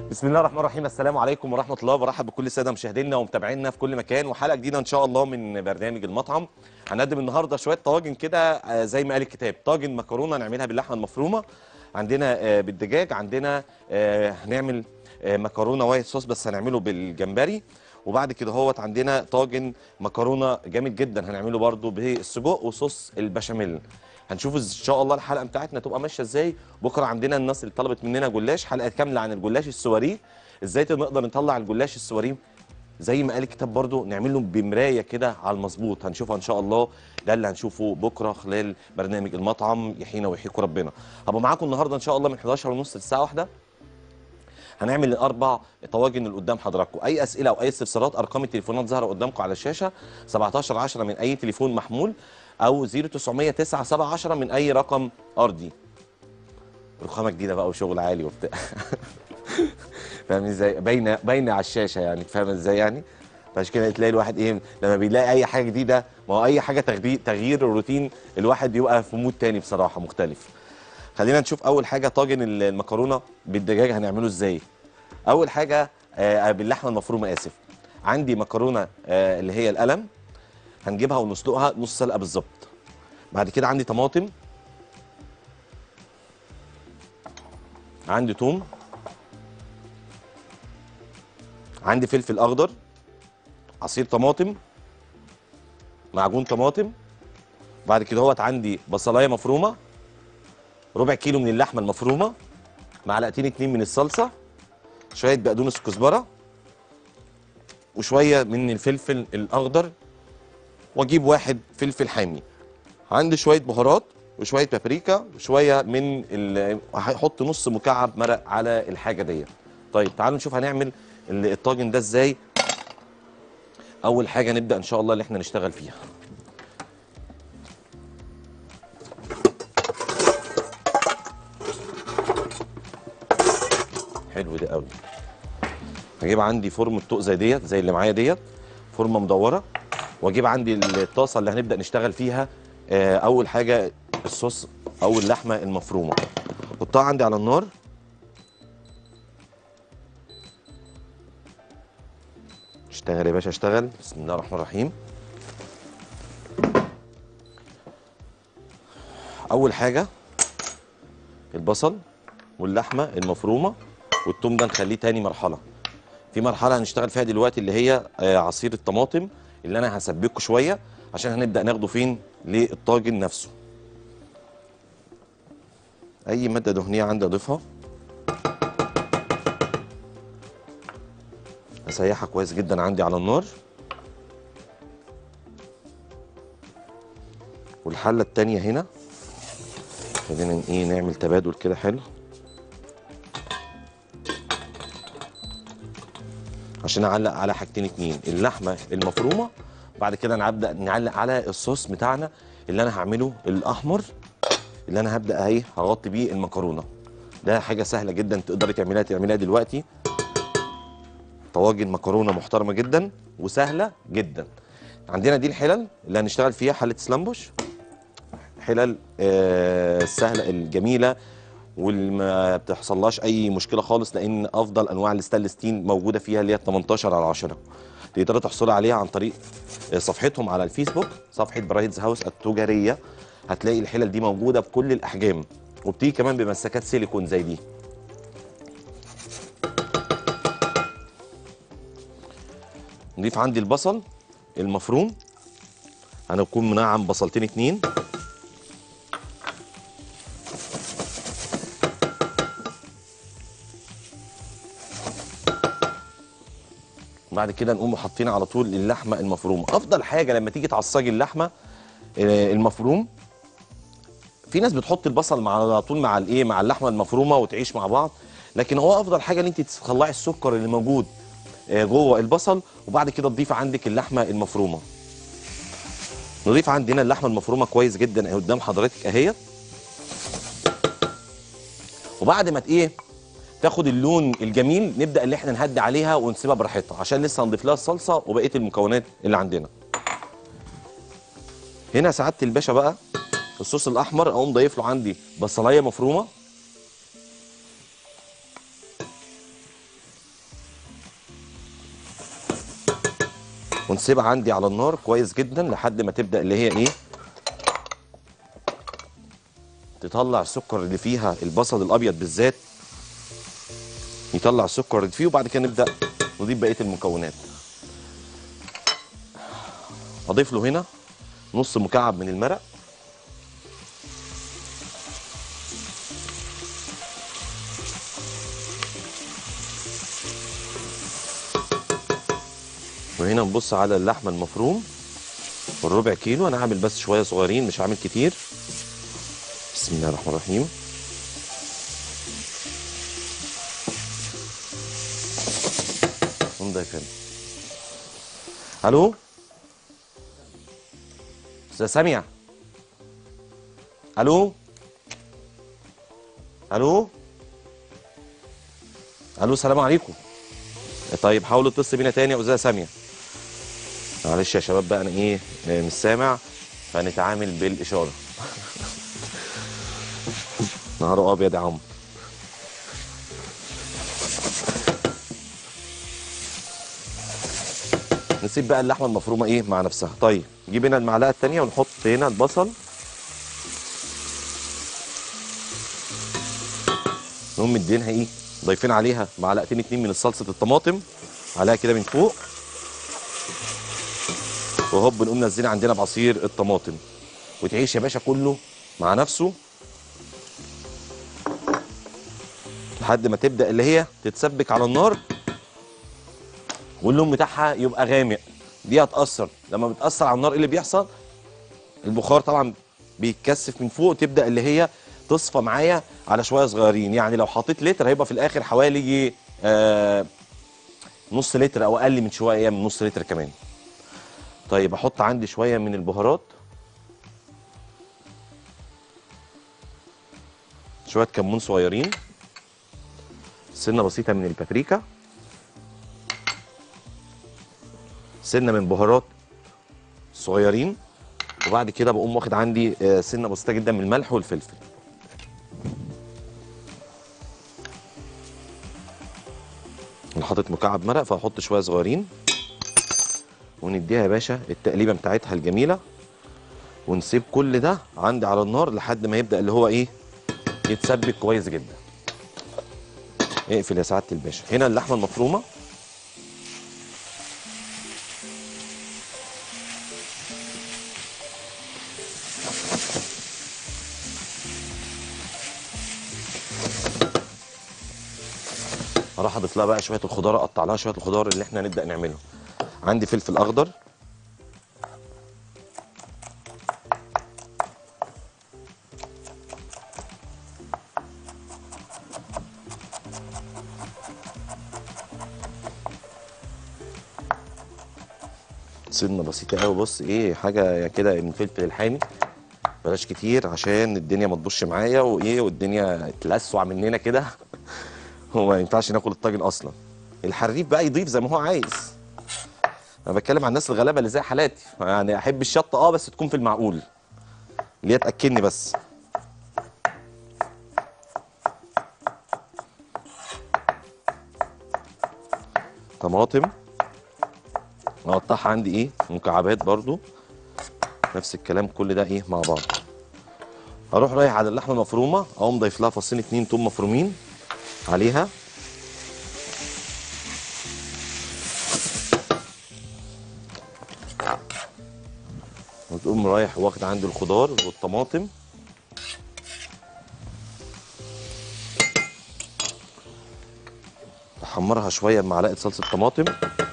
بسم الله الرحمن الرحيم السلام عليكم ورحمه الله وبرحب بكل الساده مشاهدينا ومتابعينا في كل مكان وحلقه جديده ان شاء الله من برنامج المطعم هنقدم النهارده شويه طواجن كده آه، زي ما قال الكتاب طاجن مكرونه نعملها باللحمه المفرومه عندنا آه، بالدجاج عندنا آه، هنعمل آه، مكرونه وايت صوص بس هنعمله بالجمبري وبعد كده هوت عندنا طاجن مكرونه جامد جدا هنعمله برده بالسجق وصوص البشاميل هنشوف ان شاء الله الحلقه بتاعتنا تبقى ماشيه ازاي بكره عندنا الناس اللي طلبت مننا جلاش حلقه كامله عن الجلاش السواريه ازاي نقدر نطلع الجلاش السواريه زي ما قال الكتاب برضو نعمل له بمرايه كده على المظبوط هنشوفها ان شاء الله ده اللي هنشوفه بكره خلال برنامج المطعم يحيينا ويحييكم ربنا هبقى معاكم النهارده ان شاء الله من 11 ونص للساعه 1 هنعمل الاربع طواجن اللي قدام حضراتكم اي اسئله او اي استفسارات ارقام التليفونات ظاهره قدامكم على الشاشه 17 10 من اي تليفون محمول او 0900 9 7 10 من اي رقم ارضي رخامه جديده بقى وشغل عالي وبتاع فاهم ازاي باينه باينه على الشاشه يعني فاهم ازاي يعني فعشان كده تلاقي الواحد ايه لما بيلاقي اي حاجه جديده ما هو اي حاجه تغيير تغيير الروتين الواحد بيبقى في مود تاني بصراحه مختلف خلينا نشوف اول حاجه طاجن المكرونه بالدجاج هنعمله ازاي اول حاجه آه باللحمه المفرومه اسف عندي مكرونه آه اللي هي القلم هنجيبها ونسلقها نص سلقه بالظبط بعد كده عندي طماطم عندي توم عندي فلفل اخضر عصير طماطم معجون طماطم بعد كده هوت عندي بصلايه مفرومه ربع كيلو من اللحمه المفرومه معلقتين اتنين من الصلصه شويه بقدونس كزبره وشويه من الفلفل الاخضر واجيب واحد فلفل حامي عندي شويه بهارات وشويه بابريكا وشويه من ال- هحط نص مكعب مرق على الحاجه ديت طيب تعالوا نشوف هنعمل ال- الطاجن ده ازاي اول حاجه نبدا ان شاء الله اللي احنا نشتغل فيها حلو ده قوي هجيب عندي فورمه طوق زي ديت زي اللي معايا ديت فورمه مدوره واجيب عندي الطاسه اللي هنبدا نشتغل فيها آه، اول حاجه الصوص او اللحمه المفرومه حطها عندي على النار اشتغل يا باشا اشتغل بسم الله الرحمن الرحيم اول حاجه البصل واللحمه المفرومه والثوم ده نخليه تاني مرحله في مرحله هنشتغل فيها دلوقتي اللي هي آه، عصير الطماطم اللي انا هسبكه شويه عشان هنبدا ناخده فين للطاجن نفسه اي ماده دهنيه عندي اضيفها اسيحها كويس جدا عندي على النار والحله التانية هنا خلينا ن- ايه نعمل تبادل كده حلو عشان اعلق على حاجتين اتنين اللحمه المفرومه بعد كده انا هبدا نعلق على الصوص بتاعنا اللي انا هعمله الاحمر اللي انا هبدا اهي هغطي بيه المكرونه ده حاجه سهله جدا تقدري تعمليها تعمليها دلوقتي طواجن مكرونه محترمه جدا وسهله جدا عندنا دي الحلل اللي هنشتغل فيها حله سلامبوش حلل آه، السهله الجميله واللي ما بتحصلهاش اي مشكله خالص لان افضل انواع الستانلس ستيل موجوده فيها اللي هي 18 على 10 تقدروا تحصلوا عليها عن طريق آه، صفحتهم على الفيسبوك صفحه برايدز هاوس التجاريه هتلاقي الحلل دي موجوده بكل الاحجام وبتيجي كمان بمسكات سيليكون زي دي نضيف عندي البصل المفروم هنكون منعم بصلتين اتنين بعد كده نقوم حاطين على طول اللحمه المفرومه افضل حاجه لما تيجي تعصجي اللحمه آه، المفروم في ناس بتحط البصل مع على طول مع الايه مع اللحمه المفرومه وتعيش مع بعض لكن هو افضل حاجه ان انت تطلعي السكر اللي موجود آه، جوه البصل وبعد كده تضيف عندك اللحمه المفرومه نضيف عندنا اللحمه المفرومه كويس جدا اهي قدام حضرتك اهي وبعد ما ت- ايه تاخد اللون الجميل نبدا اللي احنا نهدي عليها ونسيبها براحتها عشان لسه هنضيف لها الصلصه وبقيه المكونات اللي عندنا هنا سعاده الباشا بقى الصوص الاحمر اقوم ضايف له عندي بصلايه مفرومه ونسيبها عندي على النار كويس جدا لحد ما تبدا اللي هي ايه تطلع السكر اللي فيها البصل الابيض بالذات يطلع السكر اللي فيه وبعد كده نبدا نضيف بقيه المكونات هضيف له هنا نص مكعب من المرق وهنا نبص على اللحمه المفروم والربع كيلو انا هعمل بس شويه صغيرين مش هعمل كتير بسم الله الرحمن الرحيم نضيف هنا الو استاذ ساميه الو الو الو السلام عليكم طيب حاولوا اتصل بينا تاني يا استاذه ساميه معلش يا شباب بقى انا ايه آه، مش سامع فنتعامل بالاشاره نهار ابيض يا عم نسيب بقى اللحمه المفرومه ايه مع نفسها طيب نجيب هنا المعلقه الثانيه ونحط هنا البصل نقوم مدينها ايه ضايفين عليها معلقتين اتنين من صلصه الطماطم عليها كده من فوق وهوب نقوم نازلين عندنا بعصير الطماطم وتعيش يا باشا كله مع نفسه لحد ما تبدا اللي هي تتسبك على النار واللون بتاعها يبقى غامق دي هتاثر لما بتاثر على النار ايه اللي بيحصل البخار طبعا بيتكثف من فوق تبدا اللي هي تصفى معايا على شويه صغيرين يعني لو حطيت لتر هيبقى في الاخر حوالي يجي آه نص لتر او اقل من شويه من نص لتر كمان طيب احط عندي شويه من البهارات شويه كمون صغيرين سنه بسيطه من البابريكا سنه من بهارات صغيرين وبعد كده بقوم واخد عندي آه، سنه بسيطه جدا من الملح والفلفل انا حاطط مكعب مرق فهحط شويه صغيرين ونديها يا باشا التقليبه بتاعتها الجميله ونسيب كل ده عندي على النار لحد ما يبدا اللي هو ايه يتسبك كويس جدا اقفل يا سعاده الباشا هنا اللحمه المفرومه هروح اضيف لها بقى شويه الخضار اقطع لها شويه الخضار اللي احنا نبدا نعمله عندي فلفل اخضر سنه بسيطه قوي بص ايه حاجه كده من الفلفل الحامي بلاش كتير عشان الدنيا ما تبوظش معايا وايه والدنيا تلسع مننا كده وما ينفعش ناكل الطاجن اصلا الحريف بقى يضيف زي ما هو عايز انا بتكلم عن الناس الغلابه اللي زي حالاتي يعني احب الشطه اه بس تكون في المعقول اللي هي تاكلني بس طماطم اقطعها عندي ايه مكعبات برضو نفس الكلام كل ده ايه مع بعض اروح رايح على اللحمه المفرومه اقوم ضايف لها فصين اتنين توم مفرومين عليها وتقوم رايح واخد عندي الخضار والطماطم احمرها شويه بمعلقه صلصه طماطم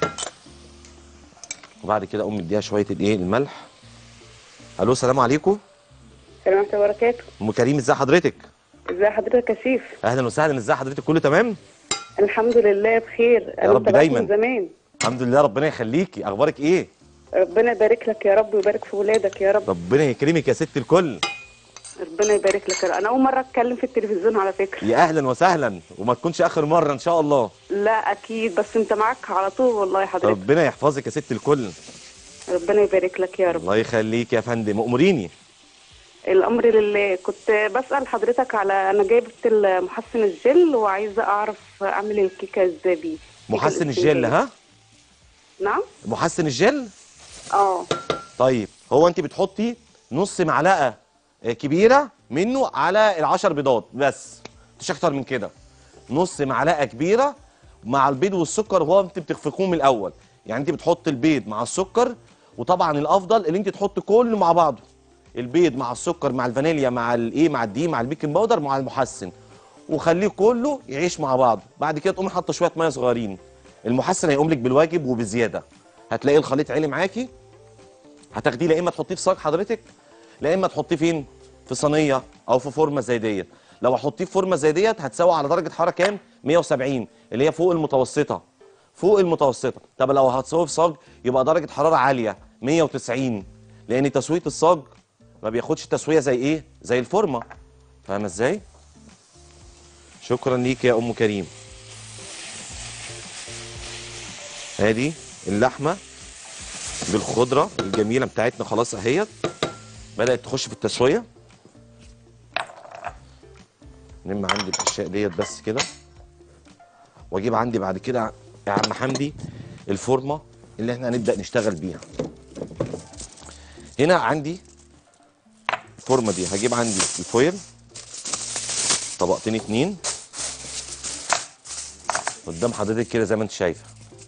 وبعد كده اقوم مديها شويه الايه الملح الو السلام عليكم السلام عليكم وبركاته ام كريم ازي حضرتك ازي حضرتك يا سيف اهلا وسهلا ازي حضرتك كله تمام الحمد لله بخير يا رب متابعاك دايماً. من زمان الحمد لله ربنا يخليكي اخبارك ايه ربنا يبارك لك يا رب ويبارك في ولادك يا رب ربنا يكرمك يا ست الكل ربنا يبارك لك يا رب. انا اول مره اتكلم في التلفزيون على فكره يا اهلا وسهلا وما تكونش اخر مره ان شاء الله لا اكيد بس انت معاك على طول والله يا حضرتك ربنا يحفظك يا ست الكل ربنا يبارك لك يا رب الله يخليك يا فندم اموريني الامر لله كنت بسال حضرتك على انا جايبه المحسن الجل وعايزه اعرف اعمل الكيكه ازاي بيه محسن الكيكة الجل الإسكندرية. ها نعم محسن الجل اه طيب هو انت بتحطي نص معلقه آه، كبيره منه على العشر بيضات بس مش اكتر من كده نص معلقه كبيره مع البيض والسكر وهو انت بتخفقوهم الاول يعني انت بتحط البيض مع السكر وطبعا الافضل ان انت تحط كله مع بعضه البيض مع السكر مع الفانيليا مع الايه مع الدقيق مع البيكنج باودر مع المحسن وخليه كله يعيش مع بعض بعد كده تقومي حاطه شويه ميه صغيرين المحسن هيقوم لك بالواجب وبزياده هتلاقي الخليط عالي معاكي هتاخديه لا اما تحطيه في صاج حضرتك لا اما تحطيه فين في صينيه او في فورمه زي ديت لو هتحطيه في فورمه زي ديت هتساوي على درجه حراره كام 170 اللي هي فوق المتوسطه فوق المتوسطه طب لو هتسويه في صاج يبقى درجه حراره عاليه 190 لان تسويه الصاج ما بياخدش تسويه زي ايه زي الفورمه فاهمه ازاي شكرا ليك يا ام كريم ادي اللحمه بالخضره الجميله بتاعتنا خلاص اهيت بدات تخش في التسويه نم عندي الاشياء ديت بس كده واجيب عندي بعد كده يا عم حمدي الفورمه اللي احنا هنبدا نشتغل بيها هنا عندي الفورمه دي هجيب عندي الفويل طبقتين اتنين قدام حضرتك كده زي ما انت شايفه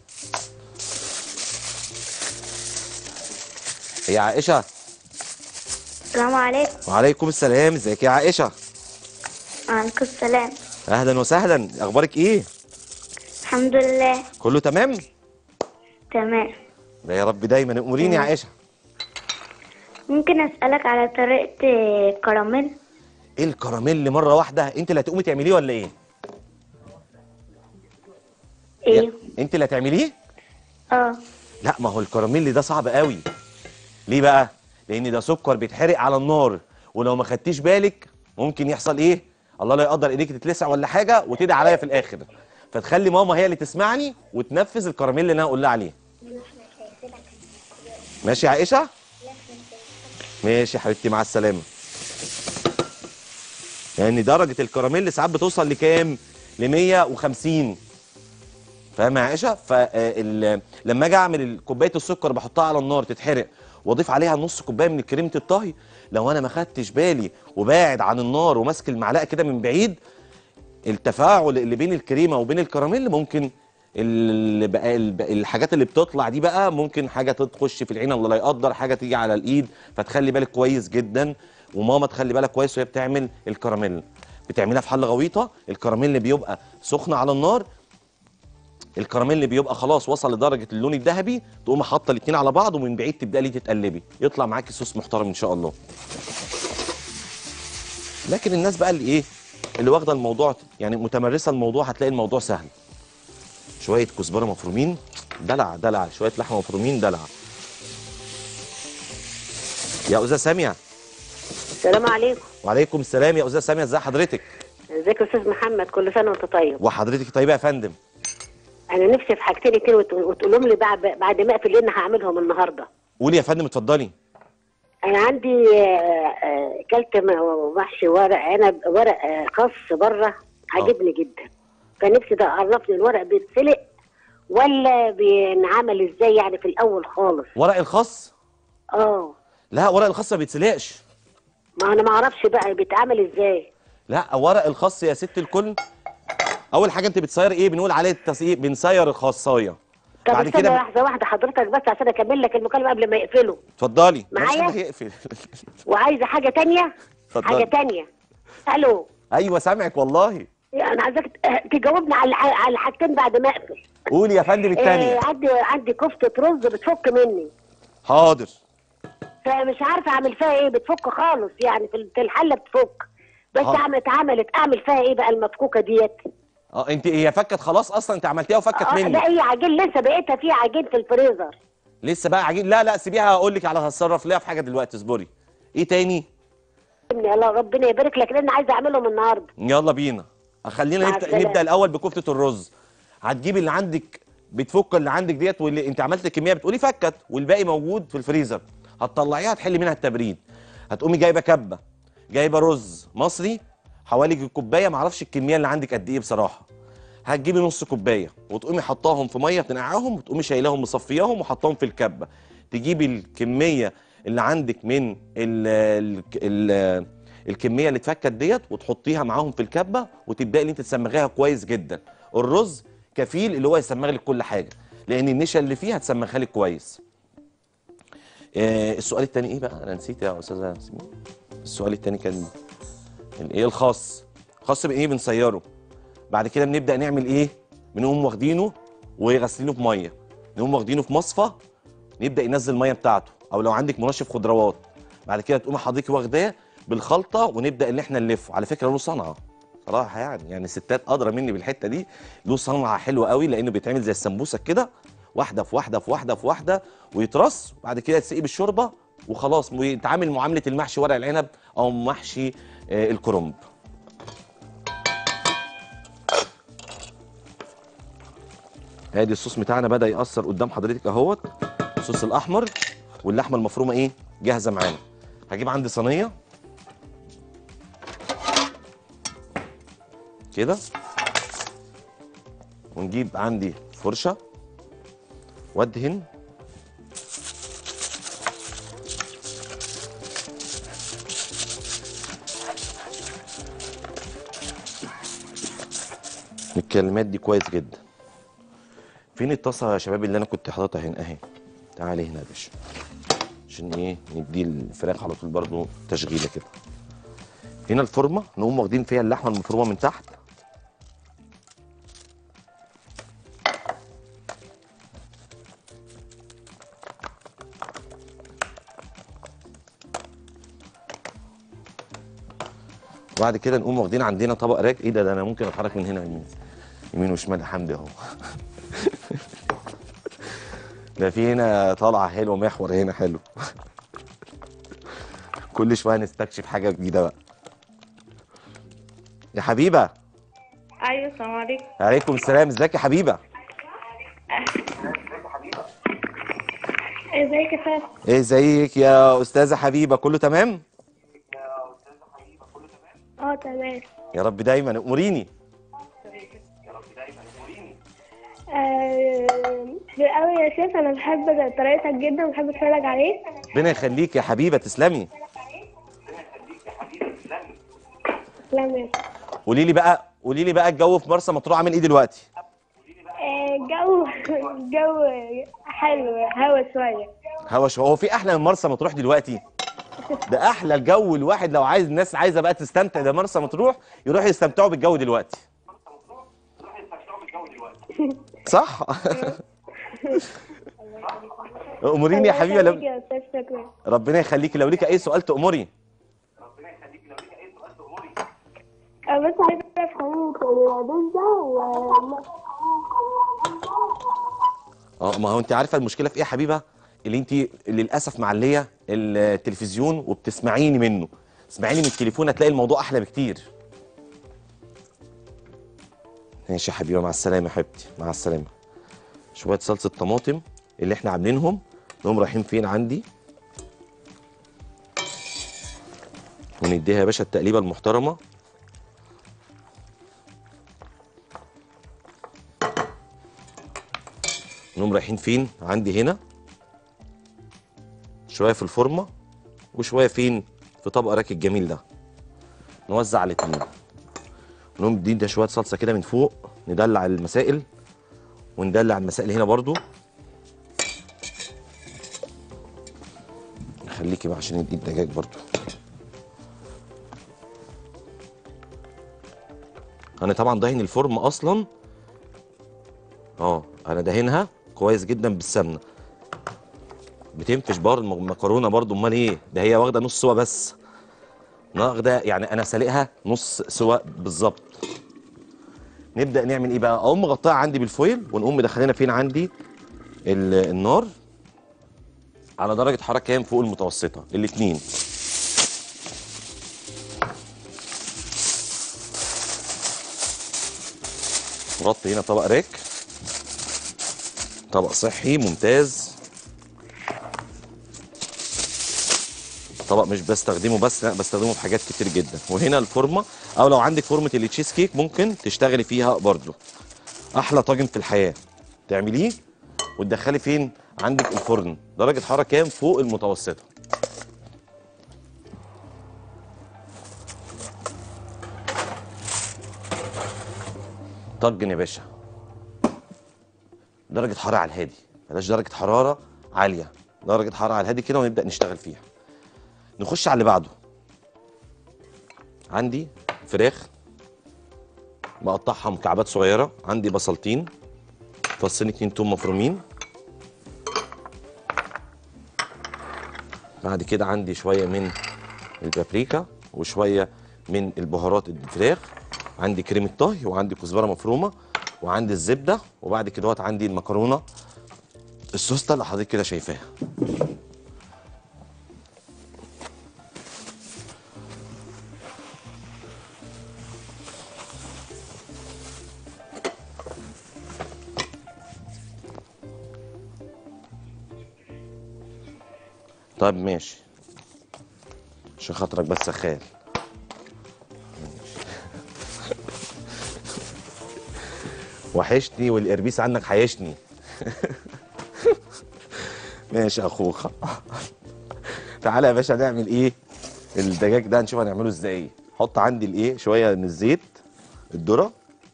هي عائشه السلام عليكم وعليكم السلام ازيك يا عائشه وعليكم السلام اهلا وسهلا اخبارك ايه الحمد لله كله تمام تمام لا يا رب دايما اموريني يا عائشه ممكن أسألك على طريقة كراميل ايه الكراميل مره واحده انت اللي هتقومي تعمليه ولا ايه ايه انت اللي هتعمليه اه لا ما هو الكراميل ده صعب قوي ليه بقى لان ده سكر بيتحرق على النار ولو ما خدتيش بالك ممكن يحصل ايه الله لا يقدر ايديك تتلسع ولا حاجه وتدعي عليا في الاخر فتخلي ماما هي اللي تسمعني وتنفذ الكراميل اللي انا هقول لها عليه ماشي يا عائشه ماشي يا حبيبتي مع السلامه يعني درجه الكراميل ساعات بتوصل لكام ل 150 فاهمه يا عائشه فلما اجي اعمل كوبايه السكر بحطها على النار تتحرق واضيف عليها نص كوبايه من كريمه الطهي لو انا ما خدتش بالي وباعد عن النار وماسك المعلقه كده من بعيد التفاعل اللي بين الكريمه وبين الكراميل ممكن ال- بقى ال- الحاجات اللي بتطلع دي بقى ممكن حاجه تخش في العين الله لا يقدر حاجه تيجي على الايد فتخلي بالك كويس جدا وماما تخلي بالك كويس وهي بتعمل الكراميل بتعملها في حله غويطه الكراميل اللي بيبقى سخن على النار الكراميل اللي بيبقى خلاص وصل لدرجه اللون الذهبي تقوم حاطه الاثنين على بعض ومن بعيد تبداي لي تتقلبي يطلع معاكي صوص محترم ان شاء الله لكن الناس بقى اللي ايه اللي واخده الموضوع يعني متمرسه الموضوع هتلاقي الموضوع سهل شويه كزبره مفرومين دلع دلع شويه لحمه مفرومين دلع يا استاذه ساميه السلام عليكم وعليكم السلام يا استاذه ساميه ازي حضرتك ازيك يا استاذ محمد كل سنه وانت طيب وحضرتك طيبه يا فندم انا نفسي في حاجتين اتنين وت- وتقولهم لي بعد بعد ما اقفل لان هعملهم النهارده قولي يا فندم اتفضلي انا عندي آه، آه، كلت م- محشي ورق عنب ورق آه، خاص بره عجبني جدا كان نفسي ده عرفني الورق بيتسلق ولا بينعمل ازاي يعني في الاول خالص ورق الخاص اه لا ورق الخاص ما بيتسلقش ما انا ما اعرفش بقى بيتعمل ازاي لا ورق الخاص يا ست الكل اول حاجه انت بتصير ايه بنقول عليه التسقيق بنصير الخاصايه طب بعد استنى كده ب- لحظه واحده حضرتك بس عشان اكمل لك المكالمه قبل ما يقفلوا اتفضلي معايا؟ ماشي، هيقفل وعايزه حاجه تانية اتفضلي. حاجه تانية الو ايوه سامعك والله انا عايزاك ت- تجاوبني على الح- على الحاجتين بعد ما اقفل قولي يا فندم آه الثانيه عندي عندي كفته رز بتفك مني حاضر فمش عارفه اعمل فيها ايه بتفك خالص يعني في ال- في الحله بتفك بس آه. عم- اتعملت اعمل فيها ايه بقى المفكوكه ديت اه انت هي فكت خلاص اصلا انت عملتيها وفكت آه مني لا هي عجين لسه بقيتها فيها عجين في الفريزر لسه بقى عجين لا لا سيبيها هقول لك على هتصرف ليها في حاجه دلوقتي اصبري ايه تاني يا الله ربنا يبارك لك لان عايزه اعملهم النهارده يلا بينا خلينا مع نبدا السلامة. نبدا الاول بكفته الرز هتجيبي اللي عندك بتفك اللي عندك ديت واللي انت عملت كميه بتقولي فكت والباقي موجود في الفريزر هتطلعيها تحلي منها التبريد هتقومي جايبه كبه جايبه رز مصري حوالي كوبايه معرفش الكميه اللي عندك قد ايه بصراحه هتجيبي نص كوبايه وتقومي حطاهم في ميه تنقعهم وتقومي شايلاهم مصفياهم وحطاهم في الكبه تجيبي الكميه اللي عندك من ال ال ال الكميه اللي اتفكت ديت وتحطيها معاهم في الكبه وتبداي ان انت تسمغيها كويس جدا الرز كفيل اللي هو يسمغ لك كل حاجه لان النشا اللي فيه هتسمغها لك كويس آه السؤال التاني ايه بقى انا نسيت يا استاذه ياسمين السؤال التاني كان الايه الخاص خاص بايه بنسيره بعد كده بنبدا نعمل ايه بنقوم واخدينه وغسلينه في ميه نقوم واخدينه في مصفى نبدا ينزل الميه بتاعته او لو عندك منشف خضروات بعد كده تقوم حضرتك واخداه بالخلطه ونبدا ان احنا نلفه على فكره له صنعه صراحه يعني يعني الستات ادرى مني بالحته دي له صنعه حلوه قوي لانه بيتعمل زي السمبوسه كده واحده في واحده في واحده في واحده ويترص وبعد كده تسقي بالشوربه وخلاص ويتعامل معامله المحشي ورق العنب او محشي آه، الكرنب ادي الصوص بتاعنا بدا ياثر قدام حضرتك اهوت الصوص الاحمر واللحمه المفرومه ايه جاهزه معانا هجيب عندي صينيه كده ونجيب عندي فرشه وادهن الكلمات دي كويس جدا فين الطاسه يا شباب اللي انا كنت حاططها هنا اهي تعالي هنا يا باشا عشان ايه ندي الفراخ على طول برضو تشغيله كده هنا الفورمه نقوم واخدين فيها اللحمه المفرومه من تحت وبعد كده نقوم واخدين عندنا طبق راك ايه ده ده انا ممكن اتحرك من هنا يمين يمين وشمال يا حمدي اهو ده في هنا طالعه حلوه محور هنا حلو كل شويه نستكشف حاجه جديده بقى يا حبيبه ايوه السلام عليكم عليكم السلام ازيك يا حبيبه ازيك يا فندم ايه ازيك يا استاذه حبيبه كله تمام اه تمام يا رب دايما اموريني آه، في الاول يا شيخ انا بحب طريقتك جدا وبحب اتفرج عليك ربنا يخليك يا حبيبه تسلمي تسلم يا شيخ. قولي لي بقى قولي لي بقى الجو في مرسى مطروح عامل ايه دلوقتي آه، الجو الجو حلو هوا شويه هوا شو هو في احلى من مرسى مطروح دلوقتي ده احلى الجو الواحد لو عايز الناس عايزه بقى تستمتع بمرسى مطروح يروحوا يستمتعوا بالجو دلوقتي صح اموريني يا حبيبه الله لو... يخليك يا استاذ شكرا ربنا يخليكي لو ليك اي سؤال تأمري أنا بس عايزة أفهم الوضوء ده و اه ما هو انت عارفه المشكله في ايه يا حبيبه اللي انت للاسف معليه التلفزيون وبتسمعيني منه اسمعيني من التليفون هتلاقي الموضوع احلى بكتير ماشي يا حبيبه مع السلامه يا حبيبتي مع السلامه شويه صلصه طماطم اللي احنا عاملينهم نقوم رايحين فين عندي ونديها يا باشا التقليبه المحترمه نقوم رايحين فين عندي هنا شويه في الفورمه وشويه فين في طبق راك الجميل ده نوزع على الاتنين نقوم مدين ده شويه صلصه كده من فوق ندلع المسائل وندلع المسائل هنا برضو خليكي بقى عشان ندي الدجاج برضو انا طبعا دهن الفرن اصلا اه انا دهنها كويس جدا بالسمنه بتنفش بار الم- المكرونه برضو امال ايه ده هي واخده نص سوا بس واخده يعني انا سالقها نص سوا بالظبط نبدا نعمل ايه بقى اقوم مغطيها عندي بالفويل ونقوم مدخلينها فين عندي ال- النار على درجه حراره كام فوق المتوسطه الاثنين نغطي هنا طبق ريك طبق صحي ممتاز طبق مش بستخدمه بس لا بستخدمه في حاجات كتير جدا وهنا الفورمه او لو عندك فورمه التشيز كيك ممكن تشتغلي فيها برضو احلى طاجن في الحياه تعمليه وتدخلي فين عندك الفرن درجه حراره كام فوق المتوسطه طاجن يا باشا درجه حراره على الهادي بلاش درجه حراره عاليه درجه حراره على الهادي كده ونبدا نشتغل فيها نخش على اللي بعده عندي فراخ بقطعها مكعبات صغيره عندي بصلتين فصين اتنين توم مفرومين بعد كده عندي شويه من البابريكا وشويه من البهارات الفراخ عندي كريمه طهي وعندي كزبره مفرومه وعندي الزبده وبعد كده وقت عندي المكرونه السوسته اللي حضرتك كده شايفاها طيب ماشي عشان خاطرك بس سخان وحشني والقربيس عنك حيشني ماشي يا اخوخ تعالى يا باشا نعمل ايه الدجاج ده نشوف هنعمله ازاي حط عندي الايه شويه من الزيت الذره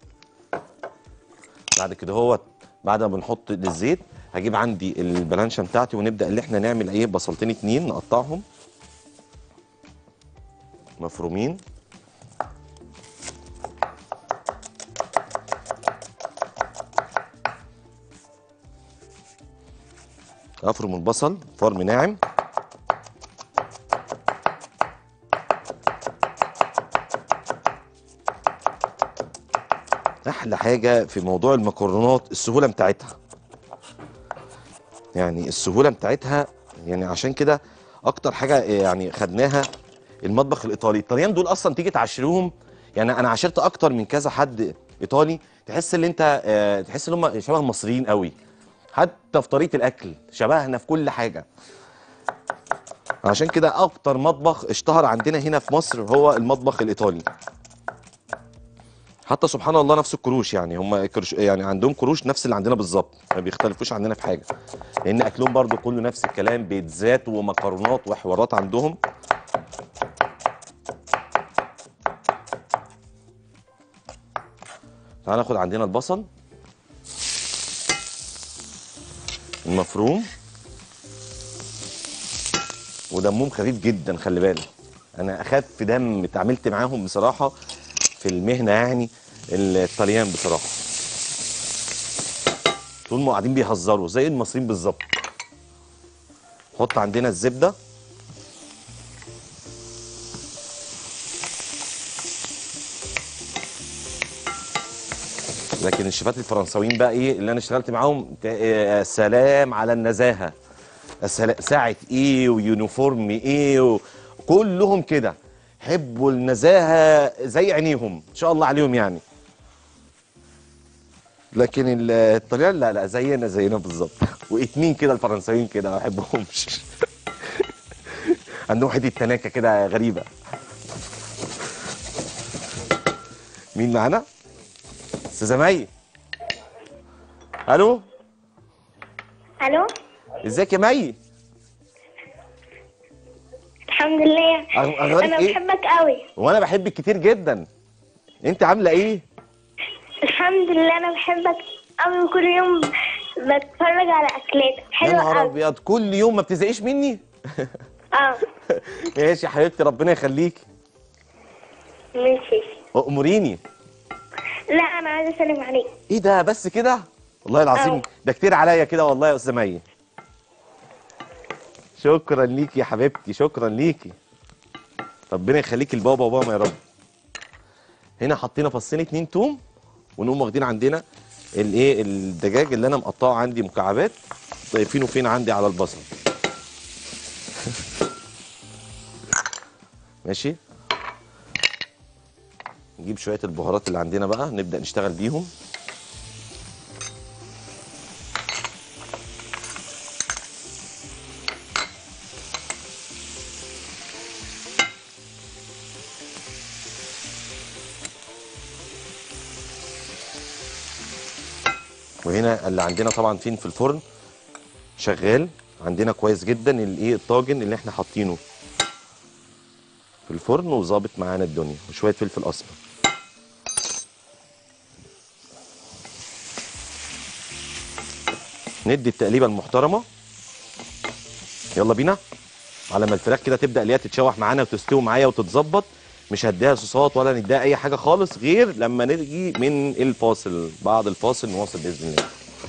بعد كده هو بعد ما بنحط الزيت هجيب عندي البلانشه بتاعتي ونبدا اللي احنا نعمل ايه بصلتين اتنين نقطعهم مفرومين افرم البصل فرم ناعم احلى حاجه في موضوع المكرونات السهوله بتاعتها يعني السهوله بتاعتها يعني عشان كده اكتر حاجه يعني خدناها المطبخ الايطالي الطليان دول اصلا تيجي تعاشروهم يعني انا عاشرت اكتر من كذا حد ايطالي تحس ان انت آه، تحس ان هم شبه المصريين قوي حتى في طريقه الاكل شبهنا في كل حاجه عشان كده اكتر مطبخ اشتهر عندنا هنا في مصر هو المطبخ الايطالي حتى سبحان الله نفس الكروش يعني هم كروش يعني عندهم كروش نفس اللي عندنا بالظبط ما بيختلفوش عننا في حاجه لان اكلهم برضو كله نفس الكلام بيتزات ومكرونات وحوارات عندهم تعال ناخد عندنا البصل المفروم ودمهم خفيف جدا خلي بالك انا اخف دم اتعاملت معاهم بصراحه في المهنه يعني الطليان بصراحه طول ما قاعدين بيهزروا زي المصريين بالظبط حط عندنا الزبده لكن الشيفات الفرنساويين بقى ايه اللي انا اشتغلت معاهم تا- آه، سلام على النزاهه السلا- ساعه ايه ويونيفورم ايه وكلهم كده حبوا النزاهه زي عينيهم ان شاء الله عليهم يعني لكن ال- الطليان لا لا زينا زينا بالظبط واتنين كده الفرنساويين كده ما بحبهمش عندهم حته تناكه كده غريبه مين معانا؟ استاذه مي الو الو ازيك يا مي الحمد لله أخ- اخبارك انا ايه بحبك قوي وانا بحبك كتير جدا انت عامله ايه الحمد لله انا بحبك قوي وكل يوم بتفرج على اكلاتك يا حلوه نهار قوي ابيض كل يوم ما بتزهقيش مني اه ماشي يا حبيبتي ربنا يخليكي ماشي اموريني لا انا عايزه اسلم عليك ايه ده بس كده والله العظيم أه. ده كتير عليا كده والله يا استاذه مي شكرا ليكي يا حبيبتي شكرا ليكي ربنا يخليكي لبابا وماما يا رب هنا حطينا فصين اتنين توم ونقوم واخدين عندنا الايه الدجاج اللي انا مقطعه عندي مكعبات ضايفينه فين عندي على البصل ماشي نجيب شويه البهارات اللي عندنا بقى نبدا نشتغل بيهم وهنا اللي عندنا طبعا فين في الفرن شغال عندنا كويس جدا الايه الطاجن اللي احنا حاطينه في الفرن وظابط معانا الدنيا وشويه فلفل اسمر ندي التقليبه المحترمه يلا بينا على ما الفراخ كده تبدا اللي هي تتشوح معانا وتستوي معايا وتتظبط مش هديها صوصات ولا نديها اي حاجه خالص غير لما نيجي من الفاصل بعد الفاصل نواصل باذن الله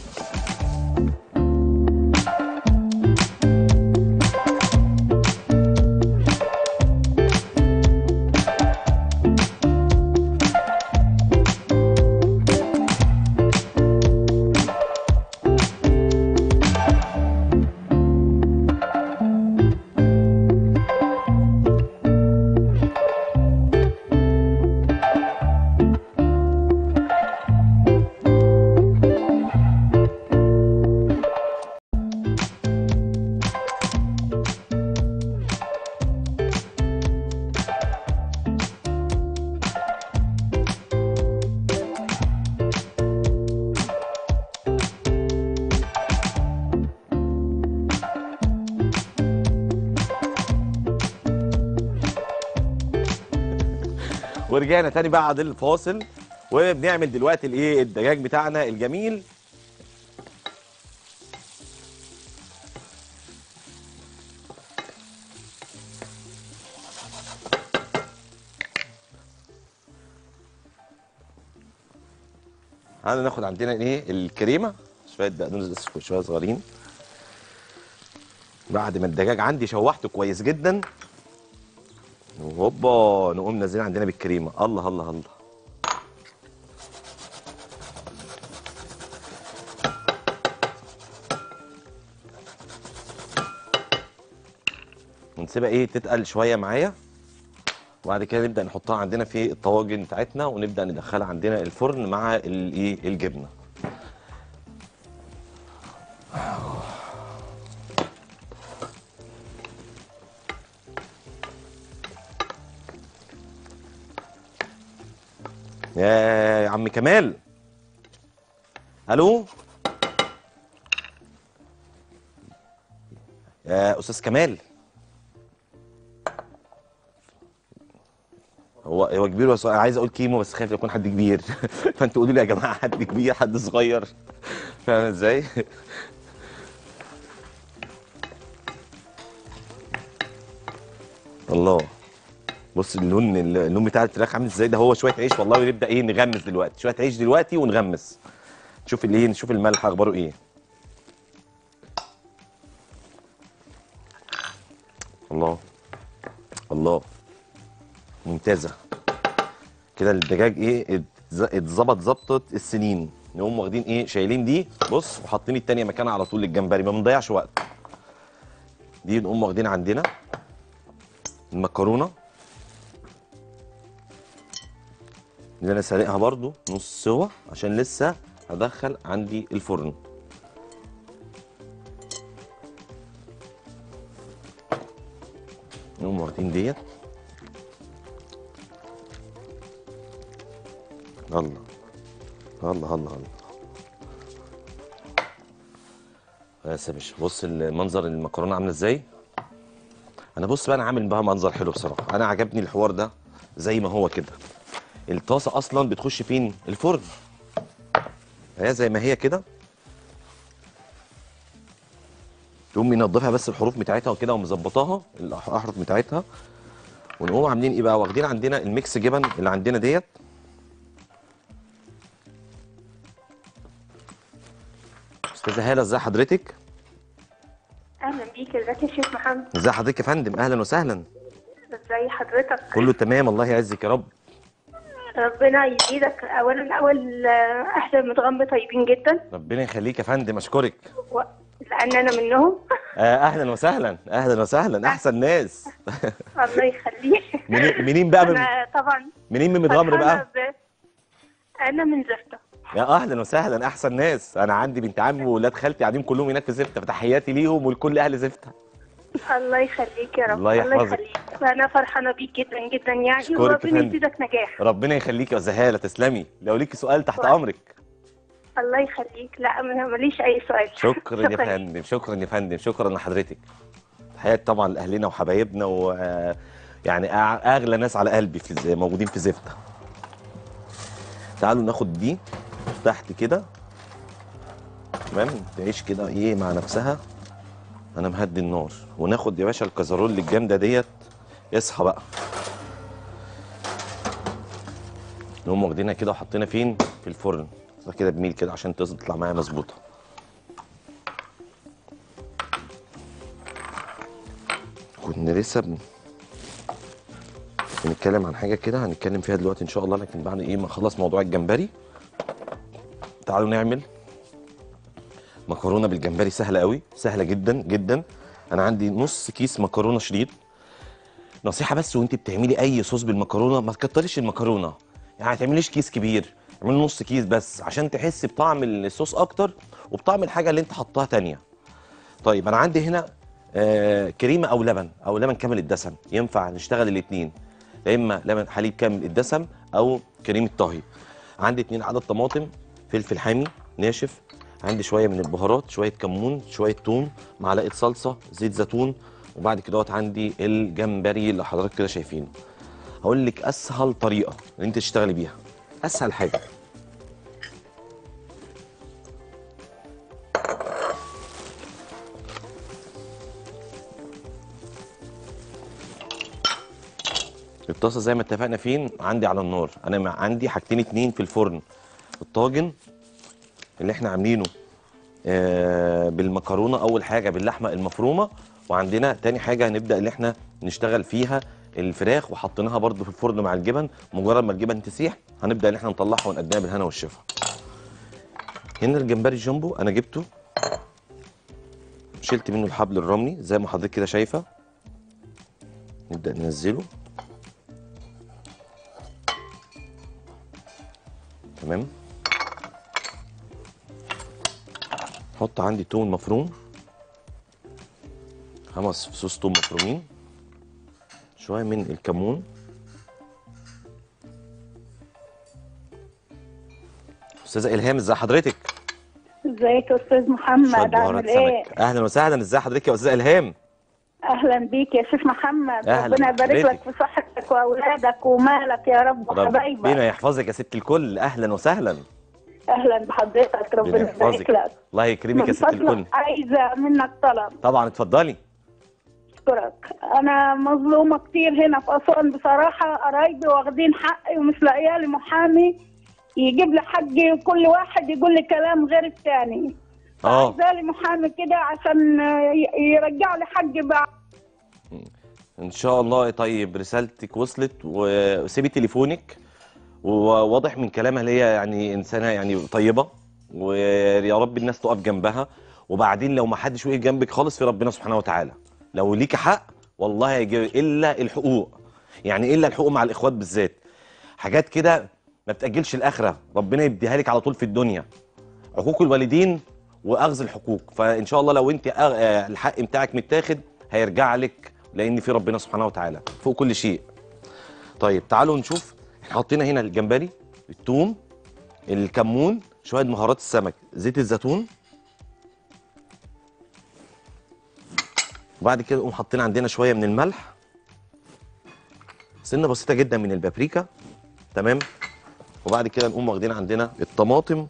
ورجعنا تاني بعد الفاصل وبنعمل دلوقتي الايه الدجاج بتاعنا الجميل هناخد ناخد عندنا ايه الكريمه شويه بقدونس بس شويه صغيرين بعد ما الدجاج عندي شوحته كويس جدا وهوبا نقوم نازلين عندنا بالكريمه الله الله الله ونسيبها ايه تتقل شويه معايا وبعد كده نبدا نحطها عندنا في الطواجن بتاعتنا ونبدا ندخلها عندنا الفرن مع الايه الجبنه يا عم كمال الو يا استاذ كمال هو هو كبير بس انا عايز اقول كيمو بس خايف يكون حد كبير فانتوا قولوا لي يا جماعه حد كبير حد صغير فاهم ازاي الله بص اللون اللون بتاع الفراخ عامل ازاي ده هو شويه عيش والله ونبدا ايه نغمس دلوقتي شويه عيش دلوقتي ونغمس نشوف الايه نشوف الملح اخباره ايه الله الله ممتازه كده الدجاج ايه اتز- اتظبط ظبطه السنين نقوم واخدين ايه شايلين دي بص وحاطين التانيه مكانها على طول للجمبري ما بنضيعش وقت دي نقوم واخدين عندنا المكرونه اللي انا سالقها برضو نص سوا عشان لسه هدخل عندي الفرن نقوم واخدين ديت الله الله الله الله بس يا باشا بص المنظر المكرونه عامله ازاي انا بص بقى انا عامل بقى منظر حلو بصراحه انا عجبني الحوار ده زي ما هو كده الطاسه اصلا بتخش فين الفرن هي زي ما هي كده تقوم منضفها بس الحروف بتاعتها وكده ومظبطاها الاحرف بتاعتها ونقوم عاملين ايه بقى واخدين عندنا الميكس جبن اللي عندنا ديت استاذه هاله ازي حضرتك اهلا بيك ازيك يا شيخ محمد ازي حضرتك يا فندم اهلا وسهلا ازي حضرتك كله تمام الله يعزك يا رب ربنا يزيدك اولا اول آه، احلى متغمر طيبين جدا ربنا يخليك يا فندم اشكرك و... لان انا منهم آه، اهلا وسهلا اهلا وسهلا احسن ناس الله يخليك منين منين بقى من انا طبعا منين من متغمر بقى فرحانة ب... انا من زفته يا اهلا وسهلا احسن ناس انا عندي بنت عمي وولاد خالتي قاعدين كلهم هناك في زفته فتحياتي ليهم ولكل اهل زفته الله يخليك يا رب الله يحفظك. يخليك انا فرحانه بيك جدا جدا يعني أشكرك يا وربنا فندم. يزيدك نجاح ربنا يخليك يا زهاله تسلمي لو ليكي سؤال تحت امرك الله يخليك لا انا ماليش اي سؤال شكرا يا فندم شكرا يا فندم شكرا لحضرتك تحيات طبعا لاهلنا وحبايبنا و يعني أع- اغلى ناس على قلبي في الز- موجودين في زفته تعالوا ناخد دي تحت كده تمام تعيش كده ايه مع نفسها انا مهدي النار وناخد يا باشا الكزرول الجامده ديت اصحى بقى نقوم واخدينها كده وحاطينها فين في الفرن كده بميل كده عشان تطلع معايا مظبوطه كنا لسه بن... بنتكلم عن حاجه كده هنتكلم فيها دلوقتي ان شاء الله لكن بعد ايه ما اخلص موضوع الجمبري تعالوا نعمل مكرونه بالجمبري سهله قوي سهله جدا جدا انا عندي نص كيس مكرونه شريط نصيحه بس وانت بتعملي اي صوص بالمكرونه ما تكتريش المكرونه يعني ما تعمليش كيس كبير اعملي نص كيس بس عشان تحسي بطعم الصوص اكتر وبطعم الحاجه اللي انت حطاها تانية طيب انا عندي هنا آه كريمه او لبن او لبن كامل الدسم ينفع نشتغل الاثنين يا اما لبن حليب كامل الدسم او كريمه طهي عندي اتنين عدد طماطم فلفل حامي ناشف عندي شويه من البهارات شويه كمون شويه توم معلقه صلصه زيت زيتون وبعد كده عندي الجمبري اللي حضرتك كده شايفينه هقول لك اسهل طريقه ان انت تشتغلي بيها اسهل حاجه الطاسه زي ما اتفقنا فين عندي على النار انا مع عندي حاجتين اتنين في الفرن الطاجن اللي احنا عاملينه آه بالمكرونه اول حاجه باللحمه المفرومه وعندنا تاني حاجه هنبدا اللي احنا نشتغل فيها الفراخ وحطيناها برده في الفرن مع الجبن مجرد ما الجبن تسيح هنبدا ان احنا نطلعها ونقدمها بالهنا والشفا هنا الجمبري الجامبو انا جبته شلت منه الحبل الرملي زي ما حضرتك كده شايفه نبدا ننزله تمام حط عندي توم مفروم خمس فصوص توم مفرومين شويه من الكمون استاذه الهام ازي حضرتك ازيك يا استاذ شويه محمد بهارات عامل ايه سمك اهلا وسهلا ازي حضرتك يا استاذه الهام اهلا بيك يا شيخ محمد أهلاً ربنا يبارك بحضرتك. لك في صحتك واولادك ومالك يا رب وحبايبك ربنا يحفظك يا ست الكل اهلا وسهلا اهلا بحضرتك ربنا ربنا يبارك يحفظك لك الله يكرمك من يا ست الكل فضلك عايزه منك طلب طبعا اتفضلي اشكرك انا مظلومه كتير هنا في اسوان بصراحه قرايبي واخدين حقي ومش لاقيه لي محامي يجيب لي حقي وكل واحد يقول لي كلام غير الثاني اه عايزه لي محامي كده عشان ي- يرجع لي حقي بعد ان شاء الله طيب رسالتك وصلت وسيبي تليفونك وواضح من كلامها اللي هي يعني انسانه يعني طيبه ويا رب الناس تقف جنبها وبعدين لو ما حدش وقف جنبك خالص في ربنا سبحانه وتعالى لو ليك حق والله هيجي الا الحقوق يعني الا الحقوق مع الاخوات بالذات حاجات كده ما بتاجلش الاخره ربنا يديها لك على طول في الدنيا حقوق الوالدين واخذ الحقوق فان شاء الله لو انت أغ- آه، الحق بتاعك متاخد هيرجع لك لان في ربنا سبحانه وتعالى فوق كل شيء طيب تعالوا نشوف احنا حطينا هنا الجمبري الثوم الكمون شويه بهارات السمك زيت الزيتون وبعد كده نقوم حاطين عندنا شويه من الملح سنه بسيطه جدا من البابريكا تمام وبعد كده نقوم واخدين عندنا الطماطم